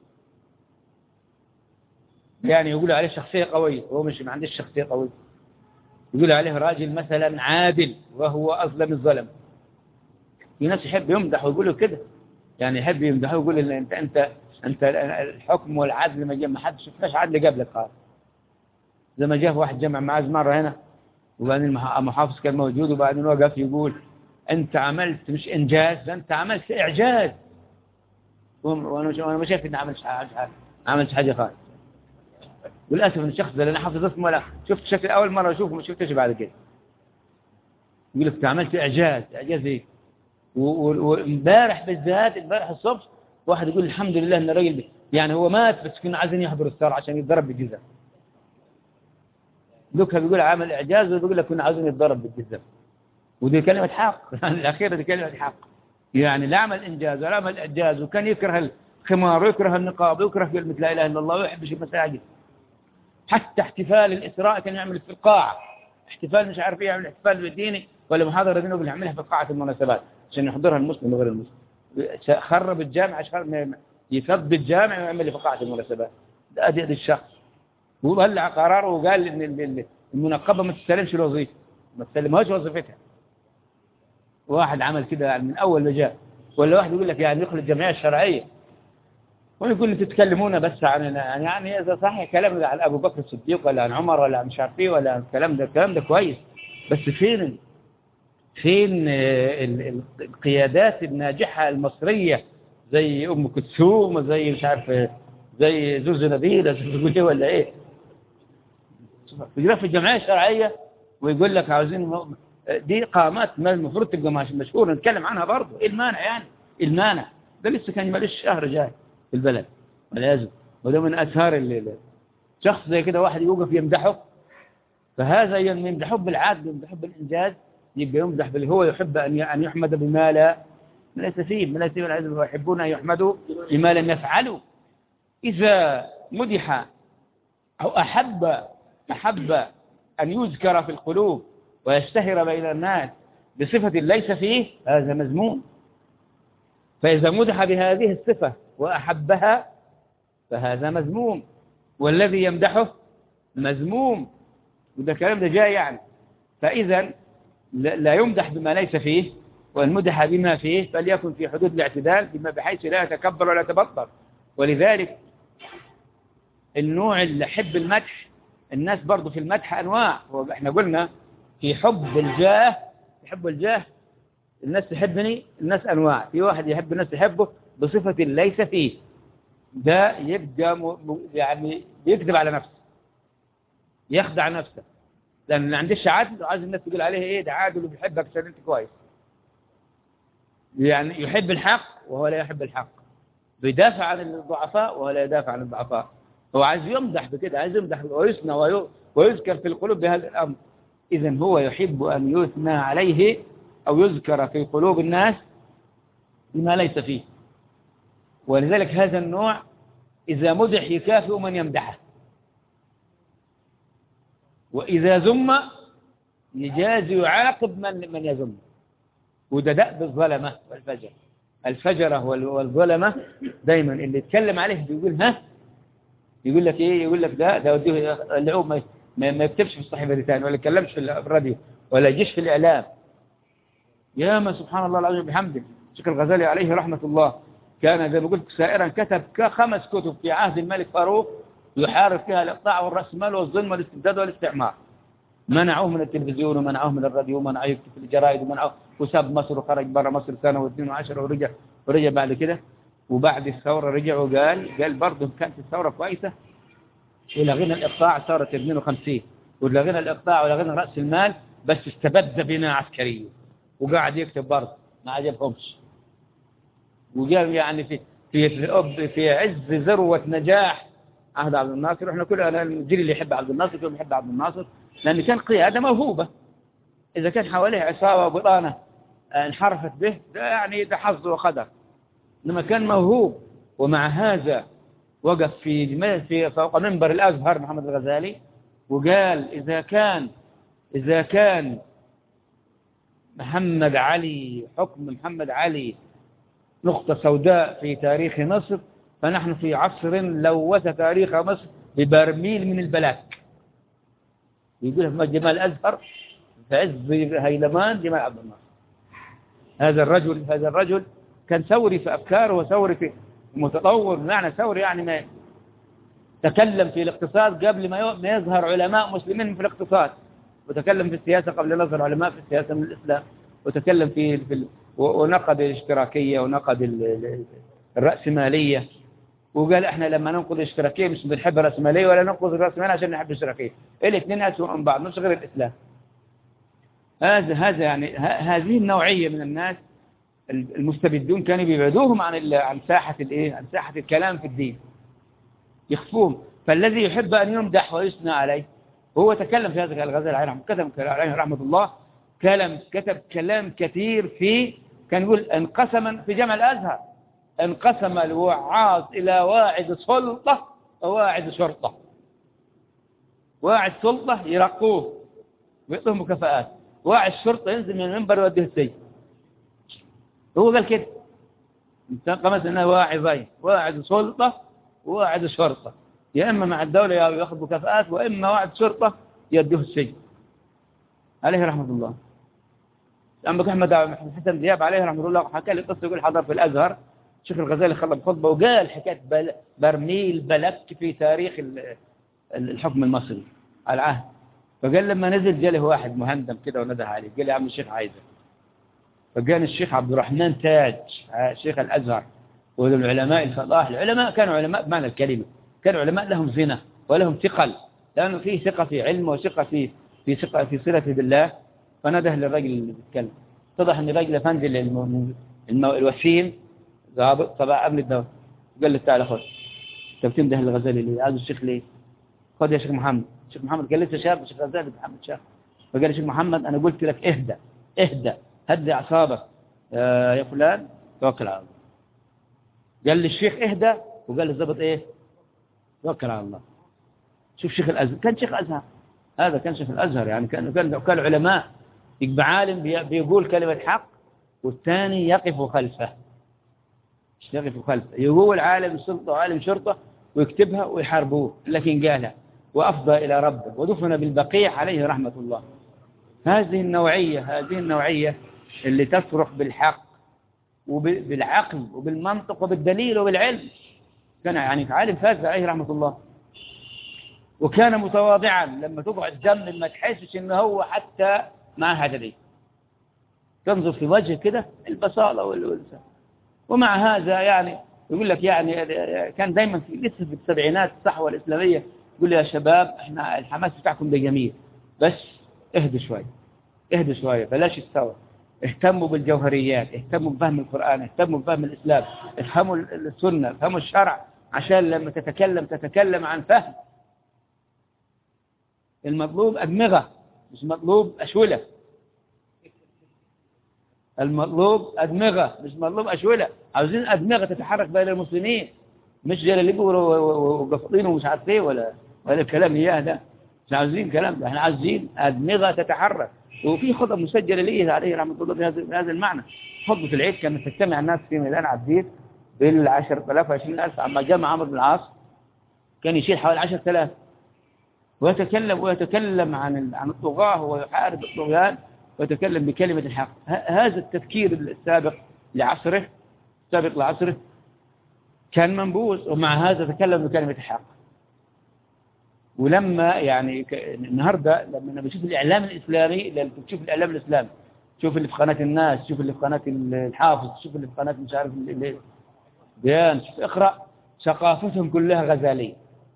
يعني يقول عليه شخصية قوية وهو مش ما عندش شخصية قوية يقول عليه راجل مثلا عادل وهو أظلم الظلم في ناس يحب يمدح ويقولوا كده يعني يحب يمدح ويقول إن أنت أنت أنت الحكم والعدل ما ما حد شفناش عدل قبلك خالص زي ما جاء واحد جمع معاذ مرة هنا وبعدين المحافظ كان موجود وبعدين وقف يقول أنت عملت مش إنجاز أنت عملت إعجاز وأنا ما شايف إني عملت حاجة عملت حاجة خالص وللأسف إن الشخص ده اللي أنا حافظ اسمه ولا شفت شكل أول مرة أشوفه ما شفتش بعد كده يقول لك أنت عملت إعجاز إعجاز إيه وامبارح بالذات امبارح الصبح واحد يقول الحمد لله إن الراجل يعني هو مات بس كنا عايزين يحضر السار عشان يتضرب بالجزم دوكها بيقول عمل إعجاز وبيقول لك كنا عايزين يتضرب بالجزم ودي كلمة حق الأخيرة دي كلمة حق يعني لا عمل إنجاز ولا عمل إعجاز وكان يكره الخمار ويكره النقاب ويكره كلمة لا إله إلا الله ويحب شيء المساجد حتى احتفال الإسراء كان يعمل في القاعة احتفال مش عارف ايه يعمل احتفال بالديني ولا محاضرة دينه بنعملها في قاعة المناسبات عشان يحضرها المسلم وغير المسلم خرب الجامع عشان يفض الجامع ويعمل في قاعة المناسبات ده أدي الشخص وبلع قراره وقال ان المنقبة ما تستلمش الوظيفة ما تستلمهاش وظيفتها واحد عمل كده من أول ما جاء ولا واحد يقول لك يعني يدخل الجمعية الشرعية ويقول لي تتكلمون بس عن يعني إذا صحيح كلام عن أبو بكر الصديق ولا عن عمر ولا عن مش عارف ايه ولا الكلام ده الكلام ده كويس بس فين فين القيادات الناجحة المصرية زي أم كلثوم زي مش عارف زي زوز نبيلة تقول ايه ولا ايه يجري في الجمعية الشرعية ويقول لك عاوزين دي قامات المفروض تبقى مشهورة نتكلم عنها برضه ايه المانع يعني إيه المانع ده لسه كان ماليش شهر جاي في البلد والعياذ وده من أسهار الليلة شخص زي كده واحد يوقف يمدحه فهذا يمدحه بالعاد يمدحه بالإنجاز يبقى يمدح باللي هو يحب أن أن يحمد بما لا ليس فيه من ليس فيه ويحبون أن يحمدوا بما لم يفعلوا إذا مدح أو أحب أحب أن يذكر في القلوب ويشتهر بين الناس بصفة ليس فيه هذا مذموم فإذا مدح بهذه الصفة وأحبها فهذا مذموم والذي يمدحه مذموم وده كلام ده جاي يعني فإذا لا يمدح بما ليس فيه وإن مدح بما فيه فليكن في حدود الاعتدال بما بحيث لا يتكبر ولا يتبطر ولذلك النوع اللي حب المدح الناس برضو في المدح أنواع احنا قلنا في حب الجاه حب الجاه الناس تحبني الناس أنواع في واحد يحب الناس تحبه بصفة ليس فيه ده يبقى يعني يكذب على نفسه يخدع نفسه لأن اللي عندش عدل عايز الناس تقول عليه ايه ده عادل وبيحبك عشان انت كويس يعني يحب الحق وهو لا يحب الحق بيدافع عن الضعفاء وهو لا يدافع عن الضعفاء هو عايز يمدح بكده عايز يمدح ويثنى ويذكر في القلوب بهذا الأمر إذا هو يحب أن يثنى عليه أو يذكر في قلوب الناس بما ليس فيه ولذلك هذا النوع إذا مدح يكافئ من يمدحه وإذا ذم يجازي يعاقب من من يذم وده دأب الظلمة والفجر الفجرة والظلمة دايما اللي يتكلم عليه بيقول ها يقول لك ايه يقول لك ده ده وديه اللعوب ما ما يكتبش في الصحيفة دي ثاني ولا يتكلمش في الراديو ولا يجيش في الإعلام يا ما سبحان الله العظيم بحمده شكر الغزالي عليه رحمة الله كان زي ما قلت سائرا كتب خمس كتب في عهد الملك فاروق يحارب فيها الإقطاع والرأسمال والظلم والاستبداد والاستعمار منعوه من التلفزيون ومنعوه من الراديو ومنعوه يكتب في الجرائد ومنعوه وساب مصر وخرج برا مصر سنة واثنين وعشرة ورجع ورجع بعد كده وبعد الثورة رجع وقال قال برضه كانت الثورة كويسة ولغينا الإقطاع صارت 52 ولغينا الإقطاع ولغينا رأس المال بس استبد بنا عسكريا وقاعد يكتب برضه ما عجبهمش وقال يعني في في في عز ذروة نجاح عهد عبد الناصر احنا كلنا الجيل اللي يحب عبد الناصر كلهم يحب عبد الناصر لأن كان قيادة موهوبة إذا كان حواليه عصابة وبطانة انحرفت به ده يعني ده حظ وقدر لما كان موهوب ومع هذا وقف في في فوق منبر الأزهر محمد الغزالي وقال إذا كان إذا كان محمد علي حكم محمد علي نقطة سوداء في تاريخ مصر فنحن في عصر لوث تاريخ مصر ببرميل من البلاك يقول في جمال الأزهر في عز هيلمان جمال عبد الناصر هذا الرجل هذا الرجل كان ثوري في أفكاره وثوري في متطور بمعنى ثوري يعني ما تكلم في الاقتصاد قبل ما يظهر علماء مسلمين في الاقتصاد وتكلم في السياسة قبل أن يظهر علماء في السياسة من الإسلام وتكلم في, في ونقد الاشتراكية ونقد الرأسمالية وقال احنا لما ننقض الاشتراكية مش بنحب الرأسمالية ولا ننقض الرأسمالية عشان نحب الاشتراكية الاثنين أسوأ من بعض مش غير الإسلام هذا هذا يعني هذه النوعية من الناس المستبدون كانوا بيبعدوهم عن عن ساحة الايه عن ساحة الكلام في الدين يخفوهم فالذي يحب أن يمدح ويثنى عليه هو تكلم في هذا الغزل عليه رحمه كتب عليه رحمة الله كلام كتب كلام كثير في كان يقول انقسم في جامع الأزهر انقسم الوعاظ إلى واعد سلطة وواعد شرطة واعد سلطة يرقوه ويعطوهم مكافآت واعد شرطة ينزل من المنبر ويوديه السجن هو قال كده قمت انه واعظين واعد سلطة وواعد شرطة يا اما مع الدولة ياخذ مكافآت واما واعد شرطة يوديه السجن عليه رحمة الله أما أحمد حسن دياب عليه رحمة الله حكى لي قصة يقول حضر في الأزهر الشيخ الغزالي خطب خطبة وقال حكاية بل برميل بلك في تاريخ الحكم المصري على العهد فقال لما نزل جاله واحد مهندم كده ونده عليه قال لي يا عم الشيخ عايزك فقال الشيخ عبد الرحمن تاج شيخ الأزهر والعلماء الفضاح العلماء كانوا علماء بمعنى الكلمة كانوا علماء لهم زنا ولهم ثقل لأنه فيه ثقة في علم وثقة في في ثقة في صلة بالله فنده للرجل اللي بيتكلم اتضح ان الرجل افندي الوسيم ضابط تبع امن الدوله قال له تعالى خذ انت بتنده الغزالي ليه عايز الشيخ ليه خذ يا شيخ محمد الشيخ محمد قال لسه شاب الشيخ غزالي محمد شاب فقال الشيخ محمد انا قلت لك اهدى اهدى هدي اعصابك يا فلان توكل على الله قال لي الشيخ اهدى وقال لي الضبط ايه توكل على الله شوف شيخ الازهر كان شيخ ازهر هذا كان شيخ الازهر يعني كان كان كان علماء يبقى عالم بيقول كلمه حق والثاني يقف خلفه يقف خلفه يقول عالم سلطه وعالم شرطه ويكتبها ويحاربوه لكن قالها وافضى الى ربه ودفن بالبقيع عليه رحمه الله هذه النوعيه هذه النوعيه اللي تصرخ بالحق وبالعقل وبالمنطق وبالدليل وبالعلم كان يعني عالم فاز عليه رحمه الله وكان متواضعا لما تقعد جنب ما تحسش ان هو حتى مع هدري تنظر في وجهه كده البصاله والانسان ومع هذا يعني يقول لك يعني كان دايما في لسه في السبعينات الصحوه الاسلاميه يقول يا شباب احنا الحماس بتاعكم ده جميل بس اهدوا شويه اهدوا شويه بلاش الثوره اهتموا بالجوهريات اهتموا بفهم القرآن اهتموا بفهم الإسلام افهموا السنة افهموا الشرع عشان لما تتكلم تتكلم عن فهم المطلوب أدمغة مش مطلوب أشولة المطلوب أدمغة مش مطلوب أشولة عاوزين أدمغة تتحرك بين المسلمين مش جلاليبه وقفطين ومش عارف ايه ولا ولا الكلام اياه ده مش عاوزين كلام ده احنا عاوزين أدمغة تتحرك وفي خطب مسجلة ليه عليه رحمة الله بهذا المعنى خطبة العيد كانت تجتمع الناس في ميدان عبدين بالعشر آلاف وعشرين ألف أما جمع عمرو بن العاص كان يشيل حوالي عشر آلاف ويتكلم ويتكلم عن عن الطغاة ويحارب الطغيان ويتكلم بكلمة الحق هذا التفكير السابق لعصره السابق لعصره كان منبوذ ومع هذا تكلم بكلمة الحق ولما يعني النهاردة لما بشوف الإعلام الإسلامي لما بتشوف الإعلام الإسلامي شوف اللي في قناة الناس شوف اللي في قناة الحافظ شوف اللي في قناة مش عارف اللي بيان شوف اقرأ ثقافتهم كلها غزالية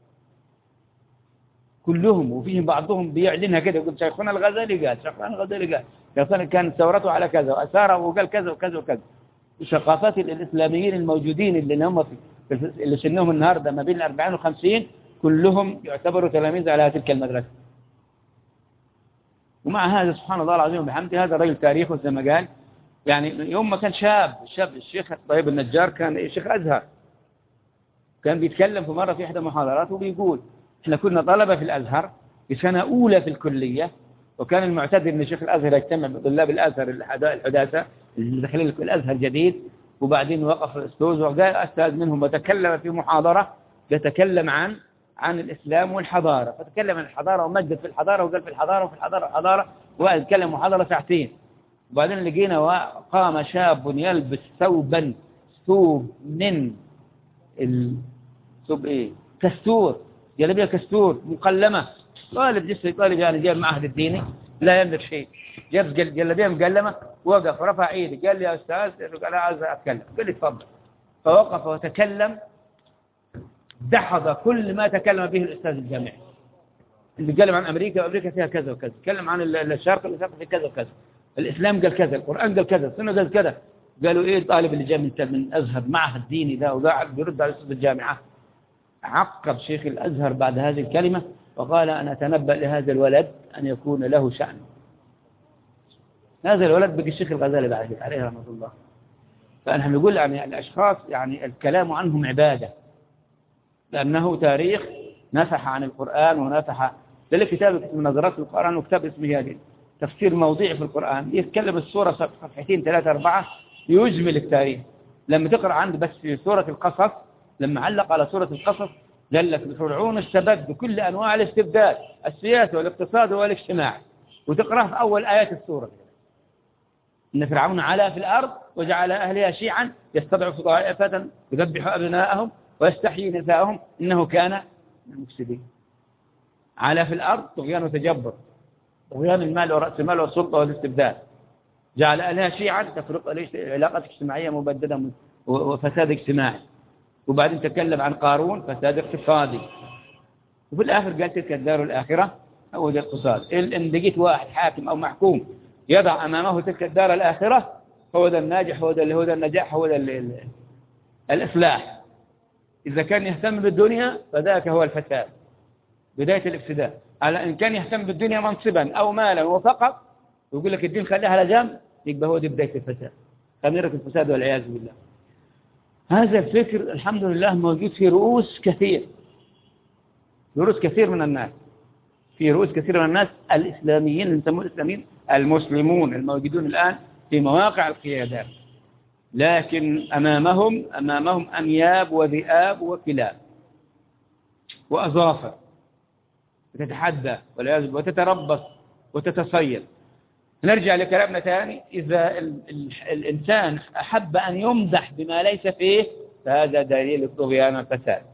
كلهم وفيهم بعضهم بيعلنها كده يقول شيخنا الغزالي قال شيخنا الغزالي قال شيخنا كانت ثورته على كذا وأثاره وقال كذا وكذا وكذا ثقافات الإسلاميين الموجودين اللي هم في اللي سنهم النهاردة ما بين 40 و 50 كلهم يعتبروا تلاميذ على تلك المدرسة ومع هذا سبحان الله العظيم وبحمده هذا الرجل تاريخه زي ما قال يعني يوم ما كان شاب الشاب الشيخ طيب النجار كان شيخ أزهر كان بيتكلم في مرة في إحدى محاضراته وبيقول احنا كنا طلبة في الأزهر في سنة أولى في الكلية وكان المعتاد ان شيخ الأزهر يجتمع بطلاب الأزهر الحداثة اللي داخلين الأزهر جديد وبعدين وقف الأستاذ وقال أستاذ منهم وتكلم في محاضرة يتكلم عن عن الإسلام والحضارة فتكلم عن الحضارة ومجد في الحضارة وقال في الحضارة وفي الحضارة الحضارة واتكلم محاضرة ساعتين وبعدين لقينا وقام شاب يلبس ثوبا ثوب من الثوب ايه كستور جلبيه كستور مقلمة طالب جسد طالب يعني جاب معهد الديني لا يملك شيء جاب جلبيه مقلمة وقف رفع ايده قال لي يا استاذ قال عايز اتكلم قال لي تفضل فوقف وتكلم دحض كل ما تكلم به الأستاذ الجامعي اللي تكلم عن أمريكا وأمريكا فيها كذا وكذا تكلم عن الشرق الشرق في كذا وكذا الإسلام قال كذا القرآن قال كذا السنة قال كذا قالوا إيه الطالب اللي جاء من من أزهر معهد ديني ده وقاعد بيرد على أستاذ الجامعة عقب شيخ الأزهر بعد هذه الكلمة وقال أنا أتنبأ لهذا الولد أن يكون له شأن هذا الولد بقى الشيخ الغزالي بعد عليه رحمة الله فنحن نقول يعني الأشخاص يعني الكلام عنهم عبادة لأنه تاريخ نفح عن القرآن ونفح ذلك كتاب اسمه نظرات القرآن وكتاب اسمه هذه تفسير موضوعي في القرآن يتكلم السورة صفحتين ثلاثة أربعة يجمل التاريخ لما تقرأ عنده بس في سورة القصص لما علق على سورة القصص قال لك فرعون استبد بكل أنواع الاستبداد السياسي والاقتصاد والاجتماع وتقرأ في أول آيات السورة إن فرعون علا في الأرض وجعل أهلها شيعا يستضعف طائفة يذبح أبناءهم ويستحيي نساءهم إنه كان من المفسدين علا في الأرض طغيان وتجبر طغيان المال ورأس المال والسلطة والاستبداد جعل أهلها شيعا تفرق علاقات اجتماعية مبددة وفساد اجتماعي وبعدين تكلم عن قارون فساد اقتصادي وفي الآخر قال تلك الدار الآخرة هو ذا الاقتصاد إن لقيت واحد حاكم أو محكوم يضع أمامه تلك الدار الآخرة هو ذا الناجح هو ذا هو ذا النجاح هو ذا الإصلاح إذا كان يهتم بالدنيا فذاك هو الفساد بداية الافسداد على إن كان يهتم بالدنيا منصبا أو مالا وفقط ويقول لك الدين خليها على جنب يبقى هو دي بداية الفساد خميرة الفساد والعياذ بالله هذا الفكر الحمد لله موجود في رؤوس كثير رؤوس كثير من الناس في رؤوس كثير من الناس الإسلاميين اللي نسموه الإسلاميين المسلمون الموجودون الآن في مواقع القيادات لكن أمامهم أمامهم أنياب وذئاب وكلاب وأظافر وتتحدى وتتربص وتتصيد نرجع لكلامنا ثاني إذا الإنسان أحب أن يمدح بما ليس فيه فهذا دليل الطغيان والفساد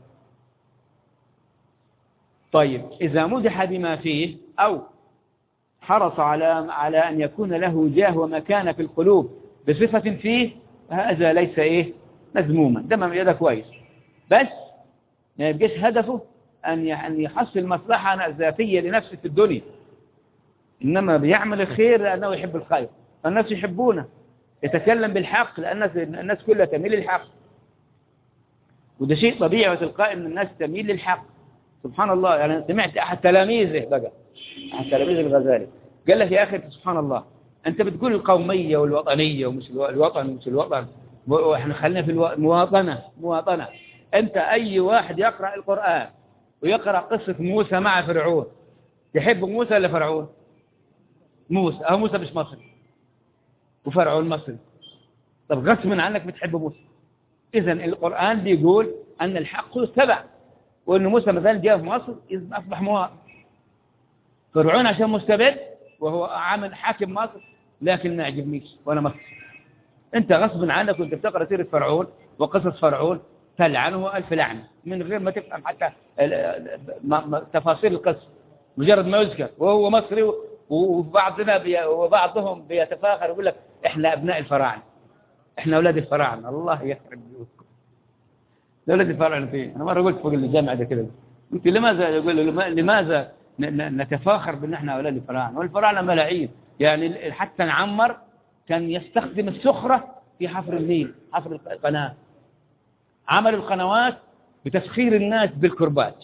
طيب إذا مدح بما فيه أو حرص على على أن يكون له جاه ومكانة في القلوب بصفة فيه هذا ليس إيه مذموما ده يده كويس بس ما يبقاش هدفه أن يحصل مصلحة ذاتية لنفسه في الدنيا إنما بيعمل الخير لأنه يحب الخير الناس يحبونه يتكلم بالحق لأن الناس كلها تميل للحق وده شيء طبيعي وتلقائي أن الناس تميل للحق سبحان الله يعني سمعت أحد تلاميذه بقى أحد تلاميذ الغزالي قال لك يا أخي سبحان الله أنت بتقول القومية والوطنية ومش الوطن ومش الوطن وإحنا خلينا في المواطنة مواطنة أنت أي واحد يقرأ القرآن ويقرأ قصة موسى مع فرعون يحب موسى ولا فرعون موسى أو موسى مش مصري وفرعون مصري طب غصب عنك بتحب موسى إذا القرآن بيقول أن الحق يتبع وأن موسى مثلا جاء في مصر أصبح مواطن فرعون عشان مستبد وهو عامل حاكم مصر لكن ما يعجبنيش وأنا مصر أنت غصب عنك وأنت بتقرأ سيرة فرعون وقصص فرعون تلعنه ألف لعنة من غير ما تفهم حتى تفاصيل القصة مجرد ما يذكر وهو مصري وبعضنا بي وبعضهم بيتفاخر يقول لك احنا ابناء الفراعنه احنا اولاد الفراعنه الله يخرب بيوتكم اولاد الفراعنه فين انا مره قلت فوق الجامعه ده كده قلت لماذا يقول لماذا نتفاخر بان احنا اولاد الفراعنه والفراعنه ملاعين يعني حتى نعمر كان يستخدم السخره في حفر النيل حفر القناه عمل القنوات بتسخير الناس بالكرباج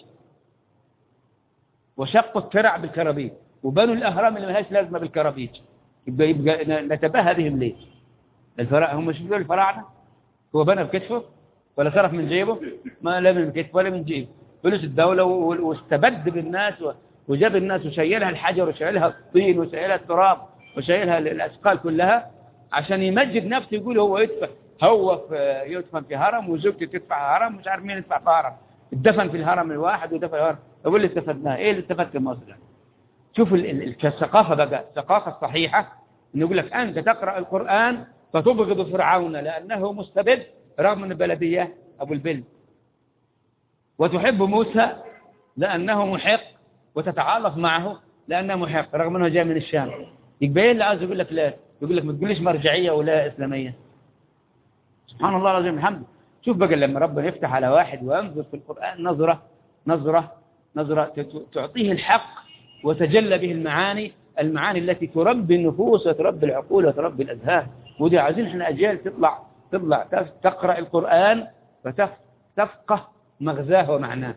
وشقوا الترع بالكرابيج وبنوا الأهرام اللي ملهاش لازمة بالكرابيج يبقى, يبقى نتباهى بهم ليه الفراعنة هم مش بيقولوا الفراعنة هو بنى بكتفه ولا صرف من جيبه ما لا من كتفه ولا من جيبه فلوس الدولة واستبد بالناس وجاب الناس وشيلها الحجر وشيلها الطين وشيلها التراب وشيلها الأثقال كلها عشان يمجد نفسه يقول هو يدفع هو في يدفن في هرم وزوجته تدفع هرم مش عارف مين يدفع في هرم اتدفن في الهرم الواحد ودفن في الهرم يقول اللي استفدناه ايه اللي استفدت في مصر يعني شوف الثقافة بقى الثقافة الصحيحة انه يقول لك أنت تقرأ القرآن فتبغض فرعون لأنه مستبد رغم أن بلدية أبو البل وتحب موسى لأنه محق وتتعاطف معه لأنه محق رغم أنه جاي من الشام يبقى ايه اللي عاوز يقول لك لا يقول لك ما تقوليش مرجعية ولا إسلامية سبحان الله العظيم الحمد شوف بقى لما ربنا يفتح على واحد وينظر في القرآن نظرة نظرة نظرة تعطيه الحق وتجلى به المعاني المعاني التي تربي النفوس وتربي العقول وتربي الأذهان ودي عايزين احنا أجيال تطلع تطلع تقرأ القرآن فتفقه مغزاه ومعناه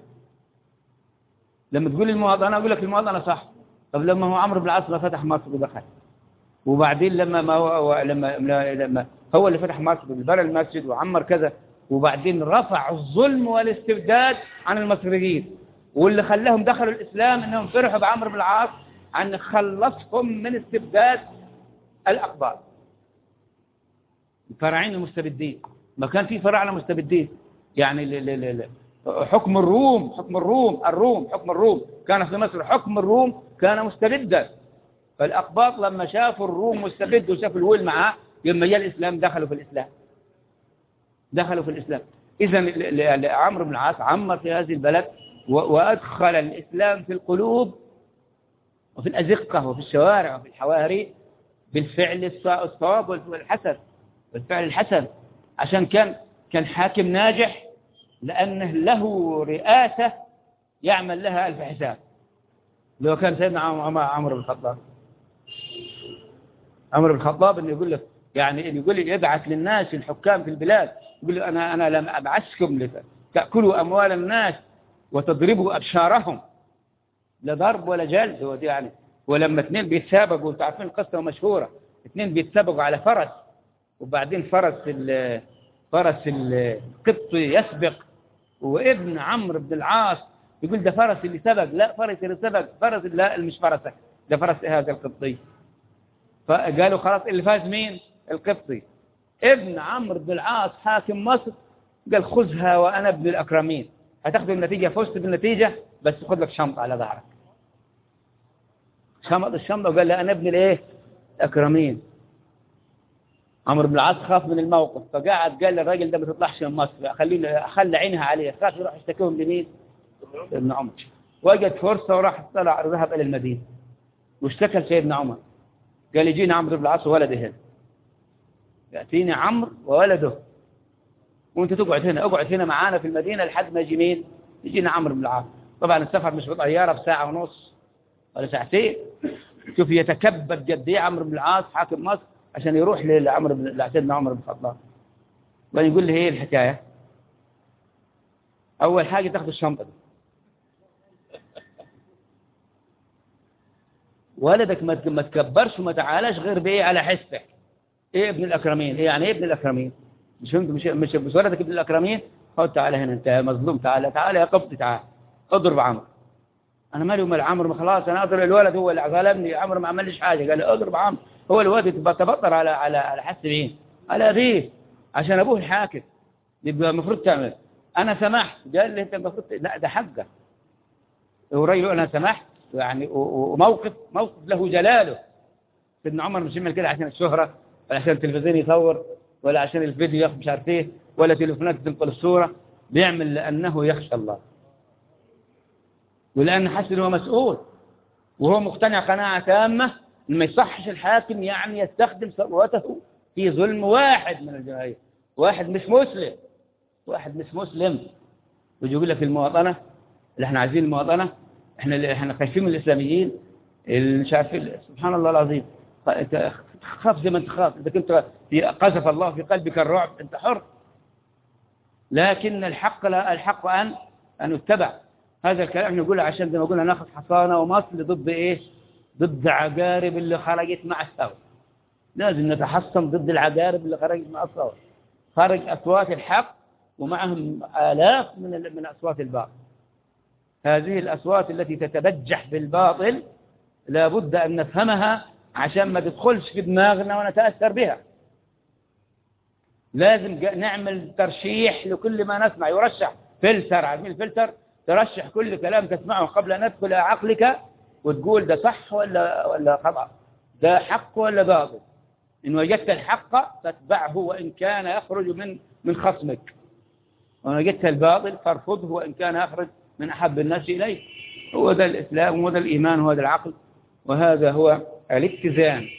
لما تقول المواطنة أقول لك المواطنة صح طب لما هو عمرو بن العاص فتح مصر ودخل وبعدين لما ما هو لما لما هو اللي فتح مسجد وبنى المسجد وعمر كذا وبعدين رفع الظلم والاستبداد عن المصريين واللي خلاهم دخلوا الإسلام انهم فرحوا بعمرو بن العاص عن خلصهم من استبداد الأقباط الفراعين المستبدين ما كان في فراعنه مستبدين يعني ل ل ل حكم الروم حكم الروم الروم حكم الروم كان في مصر حكم الروم كان مستبدا فالأقباط لما شافوا الروم مستبد وشافوا الول معاه لما جاء الإسلام دخلوا في الإسلام دخلوا في الإسلام إذا عمرو بن العاص عمر في هذه البلد وأدخل الإسلام في القلوب وفي الأزقة وفي الشوارع وفي الحواري بالفعل الصواب والحسن بالفعل الحسن عشان كان كان حاكم ناجح لأنه له رئاسة يعمل لها ألف حساب لو كان سيدنا عمر بن الخطاب عمر بن الخطاب انه يقول لك يعني يقول لي يبعث للناس الحكام في البلاد يقول له انا انا لم ابعثكم تاكلوا اموال الناس وتضربوا ابشارهم لا ضرب ولا جلد هو يعني ولما اثنين بيتسابقوا انتوا عارفين القصه مشهوره اثنين بيتسابقوا على فرس وبعدين فرس فرس القبطي يسبق وابن عمرو بن العاص يقول ده فرس اللي سبق لا فرس اللي سبق فرس لا مش فرسك ده فرس هذا القبطي فقالوا خلاص اللي فاز مين القبطي ابن عمرو بن العاص حاكم مصر قال خذها وانا ابن الاكرمين هتاخد النتيجة فزت بالنتيجة بس خذ لك شنطة على ظهرك شمط الشنطة وقال لا انا ابن الايه الاكرمين عمرو بن العاص خاف من الموقف فقعد قال للراجل ده ما تطلعش من مصر خليه خلى عينها عليه خاف يروح يشتكيهم لمين ابن عمر وجد فرصة وراح طلع ذهب إلى المدينة واشتكى لسيدنا عمر قال يجينا عمرو بن العاص وولده هنا يأتيني عمرو وولده وانت تقعد هنا اقعد هنا معانا في المدينة لحد ما يجي مين يجينا عمرو بن العاص طبعا السفر مش بطيارة بساعة ونص ولا ساعتين شوف يتكبد قد ايه عمرو بن العاص حاكم مصر عشان يروح لعمر بن لسيدنا عمر بن الخطاب ويقول لي هي الحكاية أول حاجة تاخذ الشنطة دي ولدك ما تكبرش وما تعالاش غير بايه على حسك ايه ابن الاكرمين ايه يعني ايه ابن الاكرمين مش فهمت مش مش, مش ولدك ابن الاكرمين خد تعالى هنا انت مظلوم تعالى تعالى يا قبطي تعالى اضرب عمرو انا مالي ومال عمرو خلاص انا اضرب الولد هو اللي غلبني عمرو ما عملش حاجه قال لي اضرب عمرو هو الولد تبطر على على على حس مين على ابيه عشان ابوه الحاكم يبقى المفروض تعمل انا سمحت قال لي انت المفروض لا ده حقه الراجل انا سمحت يعني وموقف موقف له جلاله سيدنا عمر مش يعمل كده عشان الشهرة ولا عشان التلفزيون يصور ولا عشان الفيديو ياخد مش عارف ايه ولا تليفونات تنقل الصورة بيعمل لأنه يخشى الله ولأن حاسس انه هو مسؤول وهو مقتنع قناعة تامة ما يصحش الحاكم يعني يستخدم ثروته في ظلم واحد من الجماهير واحد مش مسلم واحد مش مسلم ويجي يقول لك المواطنة اللي احنا عايزين المواطنة احنا اللي احنا خايفين من الاسلاميين اللي مش عارفين سبحان الله العظيم خاف زي ما انت خاف اذا كنت قذف الله في قلبك الرعب انت حر لكن الحق لا الحق ان ان يتبع هذا الكلام نقوله عشان زي ما قلنا ناخذ حصانه ومصل ضد ايه ضد عقارب اللي خرجت مع الثوره لازم نتحصن ضد العقارب اللي خرجت مع الثوره خرج اصوات الحق ومعهم آلاف من من اصوات الباطل هذه الأصوات التي تتبجح بالباطل لابد أن نفهمها عشان ما تدخلش في دماغنا ونتأثر بها لازم نعمل ترشيح لكل ما نسمع يرشح فلتر عارفين الفلتر ترشح كل كلام تسمعه قبل أن يدخل عقلك وتقول ده صح ولا ولا خطأ ده حق ولا باطل إن وجدت الحق فاتبعه وإن كان يخرج من من خصمك وإن وجدت الباطل فارفضه وإن كان يخرج من أحب الناس إليه هو ذا الإسلام وهو ذا الإيمان وهو ذا العقل وهذا هو الاتزان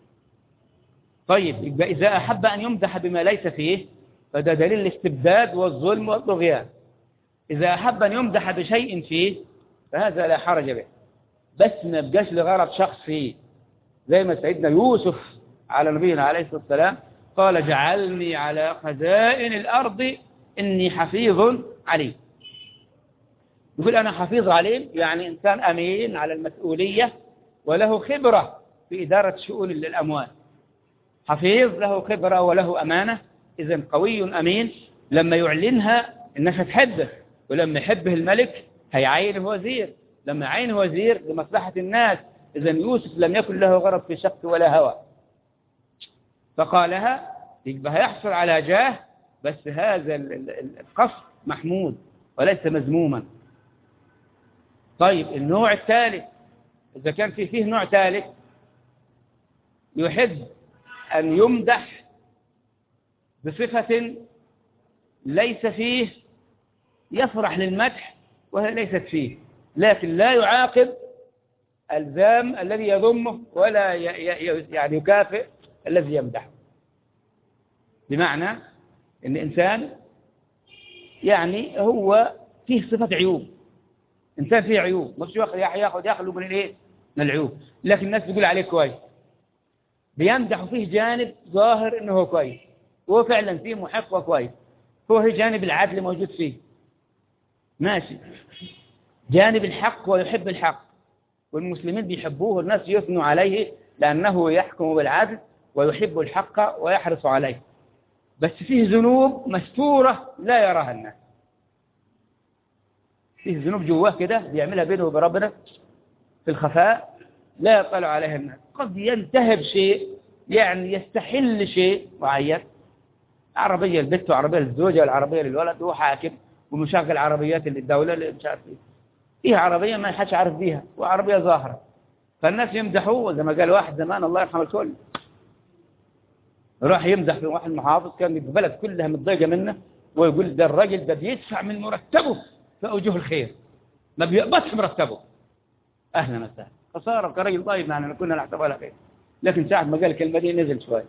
طيب يبقى إذا أحب أن يمدح بما ليس فيه فده دليل الاستبداد والظلم والطغيان إذا أحب أن يمدح بشيء فيه فهذا لا حرج به بس ما يبقاش لغرض شخصي زي ما سيدنا يوسف على نبينا عليه الصلاة والسلام قال جعلني على خزائن الأرض إني حفيظ عليم يقول أنا حفيظ عليم يعني إنسان أمين على المسؤولية وله خبرة في إدارة شؤون الأموال حفيظ له خبرة وله أمانة إذا قوي أمين لما يعلنها الناس هتحبه ولما يحبه الملك هيعينه وزير لما يعينه وزير لمصلحة الناس إذا يوسف لم يكن له غرض في شق ولا هوى فقالها يبقى هيحصل على جاه بس هذا القصد محمود وليس مذموما طيب النوع الثالث إذا كان في فيه نوع ثالث يحب أن يمدح بصفة ليس فيه يفرح للمدح وهي ليست فيه لكن لا يعاقب الذام الذي يذمه ولا يعني يكافئ الذي يمدحه بمعنى ان انسان يعني هو فيه صفة عيوب انسان فيه عيوب مش ياخذ ياخذ ياخذ من الايه من العيوب لكن الناس تقول عليه كويس بيمدح فيه جانب ظاهر انه هو كويس وهو فعلا فيه محق وكويس هو هي جانب العدل موجود فيه ماشي جانب الحق ويحب الحق والمسلمين بيحبوه والناس يثنوا عليه لأنه يحكم بالعدل ويحب الحق ويحرص عليه بس فيه ذنوب مستورة لا يراها الناس فيه ذنوب جواه كده بيعملها بينه وبين ربنا في الخفاء لا يطلع عليها الناس قد ينتهب شيء يعني يستحل شيء معين عربية للبنت وعربية للزوجة والعربية للولد وهو حاكم ومشغل عربيات للدولة اللي مش عارف ايه ايه عربية ما حدش عارف بيها وعربية ظاهرة فالناس يمدحوه زي ما قال واحد زمان الله يرحم الكل راح يمدح في واحد محافظ كان البلد كلها متضايقه منه ويقول ده الراجل ده بيدفع من مرتبه في اوجه الخير ما بيقبضش مرتبه اهلا وسهلا خساره كراجل طيب يعني كنا نحسبها له خير لكن ساعه ما قال الكلمه دي نزل شويه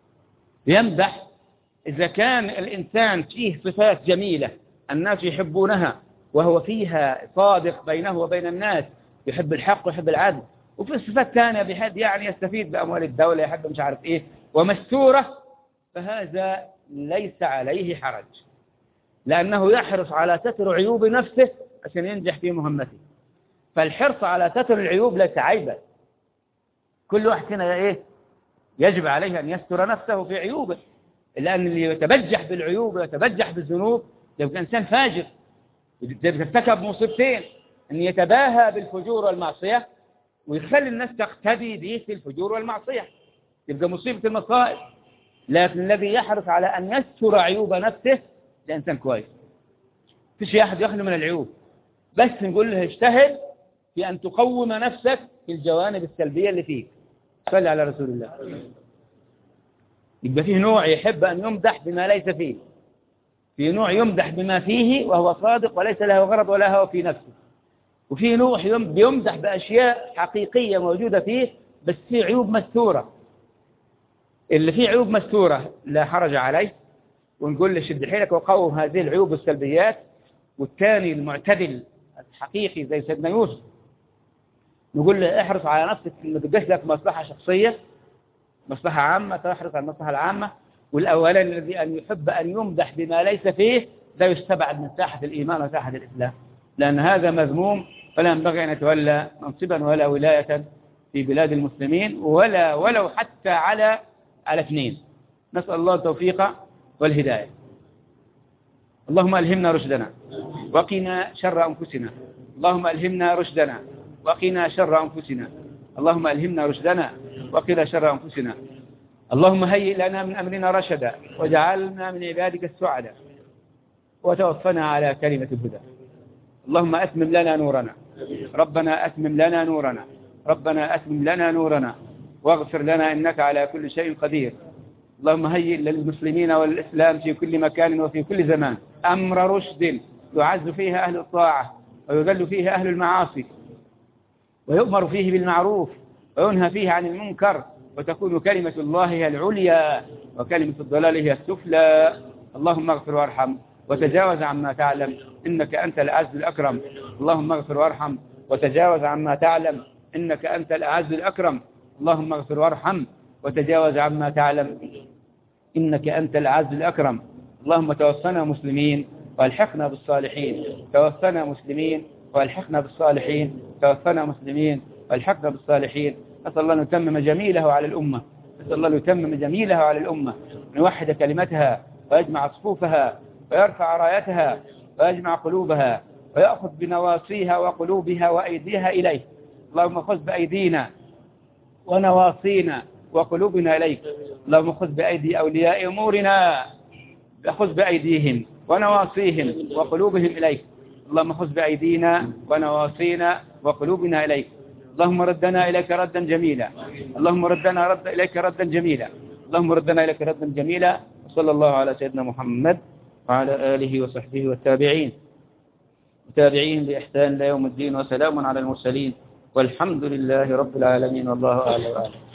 يمدح اذا كان الانسان فيه صفات جميله الناس يحبونها وهو فيها صادق بينه وبين الناس يحب الحق ويحب العدل وفي صفات ثانيه بحد يعني يستفيد باموال الدوله يحب مش عارف ايه ومستورة فهذا ليس عليه حرج لأنه يحرص على ستر عيوب نفسه عشان ينجح في مهمته فالحرص على ستر العيوب ليس عيبا كل واحد فينا ايه يجب عليه أن يستر نفسه في عيوبه لأن اللي يتبجح بالعيوب ويتبجح بالذنوب يبقى إنسان فاجر ارتكب مصيبتين أن يتباهى بالفجور والمعصية ويخلي الناس تقتدي به في الفجور والمعصية تبقى مصيبة المصائب لكن الذي يحرص على أن يستر عيوب نفسه ده إنسان كويس فيش أحد يخلو من العيوب بس نقول له اجتهد في أن تقوم نفسك في الجوانب السلبية اللي فيك صلي على رسول الله يبقى فيه نوع يحب أن يمدح بما ليس فيه في نوع يمدح بما فيه وهو صادق وليس له غرض ولا هو في نفسه وفي نوع يمدح بأشياء حقيقية موجودة فيه بس فيه عيوب مستورة اللي فيه عيوب مستورة لا حرج عليه ونقول له شد حيلك وقوم هذه العيوب والسلبيات والثاني المعتدل الحقيقي زي سيدنا يوسف نقول له احرص على نفسك ما تبقاش لك مصلحة شخصية مصلحة عامة تحرص على المصلحة العامة والأولاني الذي أن يحب أن يمدح بما ليس فيه ده يستبعد من ساحة الإيمان وساحة الإسلام لأن هذا مذموم فلا ينبغي أن يتولى منصبا ولا ولاية في بلاد المسلمين ولا ولو حتى على على اثنين نسأل الله التوفيق والهداية اللهم ألهمنا رشدنا وقنا شر أنفسنا اللهم ألهمنا رشدنا وقنا شر أنفسنا اللهم ألهمنا رشدنا وقنا شر أنفسنا اللهم هيئ لنا من أمرنا رشدا وجعلنا من عبادك السعداء وتوفنا على كلمة الهدى اللهم أتمم لنا نورنا ربنا أتمم لنا نورنا ربنا أتمم لنا نورنا واغفر لنا إنك على كل شيء قدير اللهم هيئ للمسلمين والإسلام في كل مكان وفي كل زمان أمر رشد يعز فيها أهل الطاعة ويذل فيها أهل المعاصي ويؤمر فيه بالمعروف وينهى فيه عن المنكر وتكون كلمة الله هي العليا وكلمة الضلال هي السفلى اللهم اغفر وارحم وتجاوز عما تعلم إنك أنت الأعز الأكرم اللهم اغفر وارحم وتجاوز عما تعلم إنك أنت الأعز الأكرم اللهم اغفر وارحم وتجاوز عما تعلم إنك أنت العز الأكرم اللهم توفنا مسلمين والحقنا بالصالحين توفنا مسلمين والحقنا بالصالحين توفنا مسلمين والحقنا بالصالحين نسأل الله أن يتمم جميله على الأمة نسأل الله أن يتمم جميله على الأمة أن يوحد كلمتها ويجمع صفوفها ويرفع رايتها ويجمع قلوبها ويأخذ بنواصيها وقلوبها وأيديها إليه اللهم خذ بأيدينا ونواصينا وقلوبنا إليك اللهم خذ بأيدي أولياء أمورنا خذ بأيديهم ونواصيهم وقلوبهم إليك اللهم خذ بأيدينا ونواصينا وقلوبنا إليك اللهم ردنا إليك ردا جميلا اللهم ردنا رد إليك ردا جميلا اللهم ردنا إليك ردا جميلا وصلى الله على سيدنا محمد وعلى آله وصحبه والتابعين وتابعين بإحسان إلى يوم الدين وسلام على المرسلين والحمد لله رب العالمين والله أعلم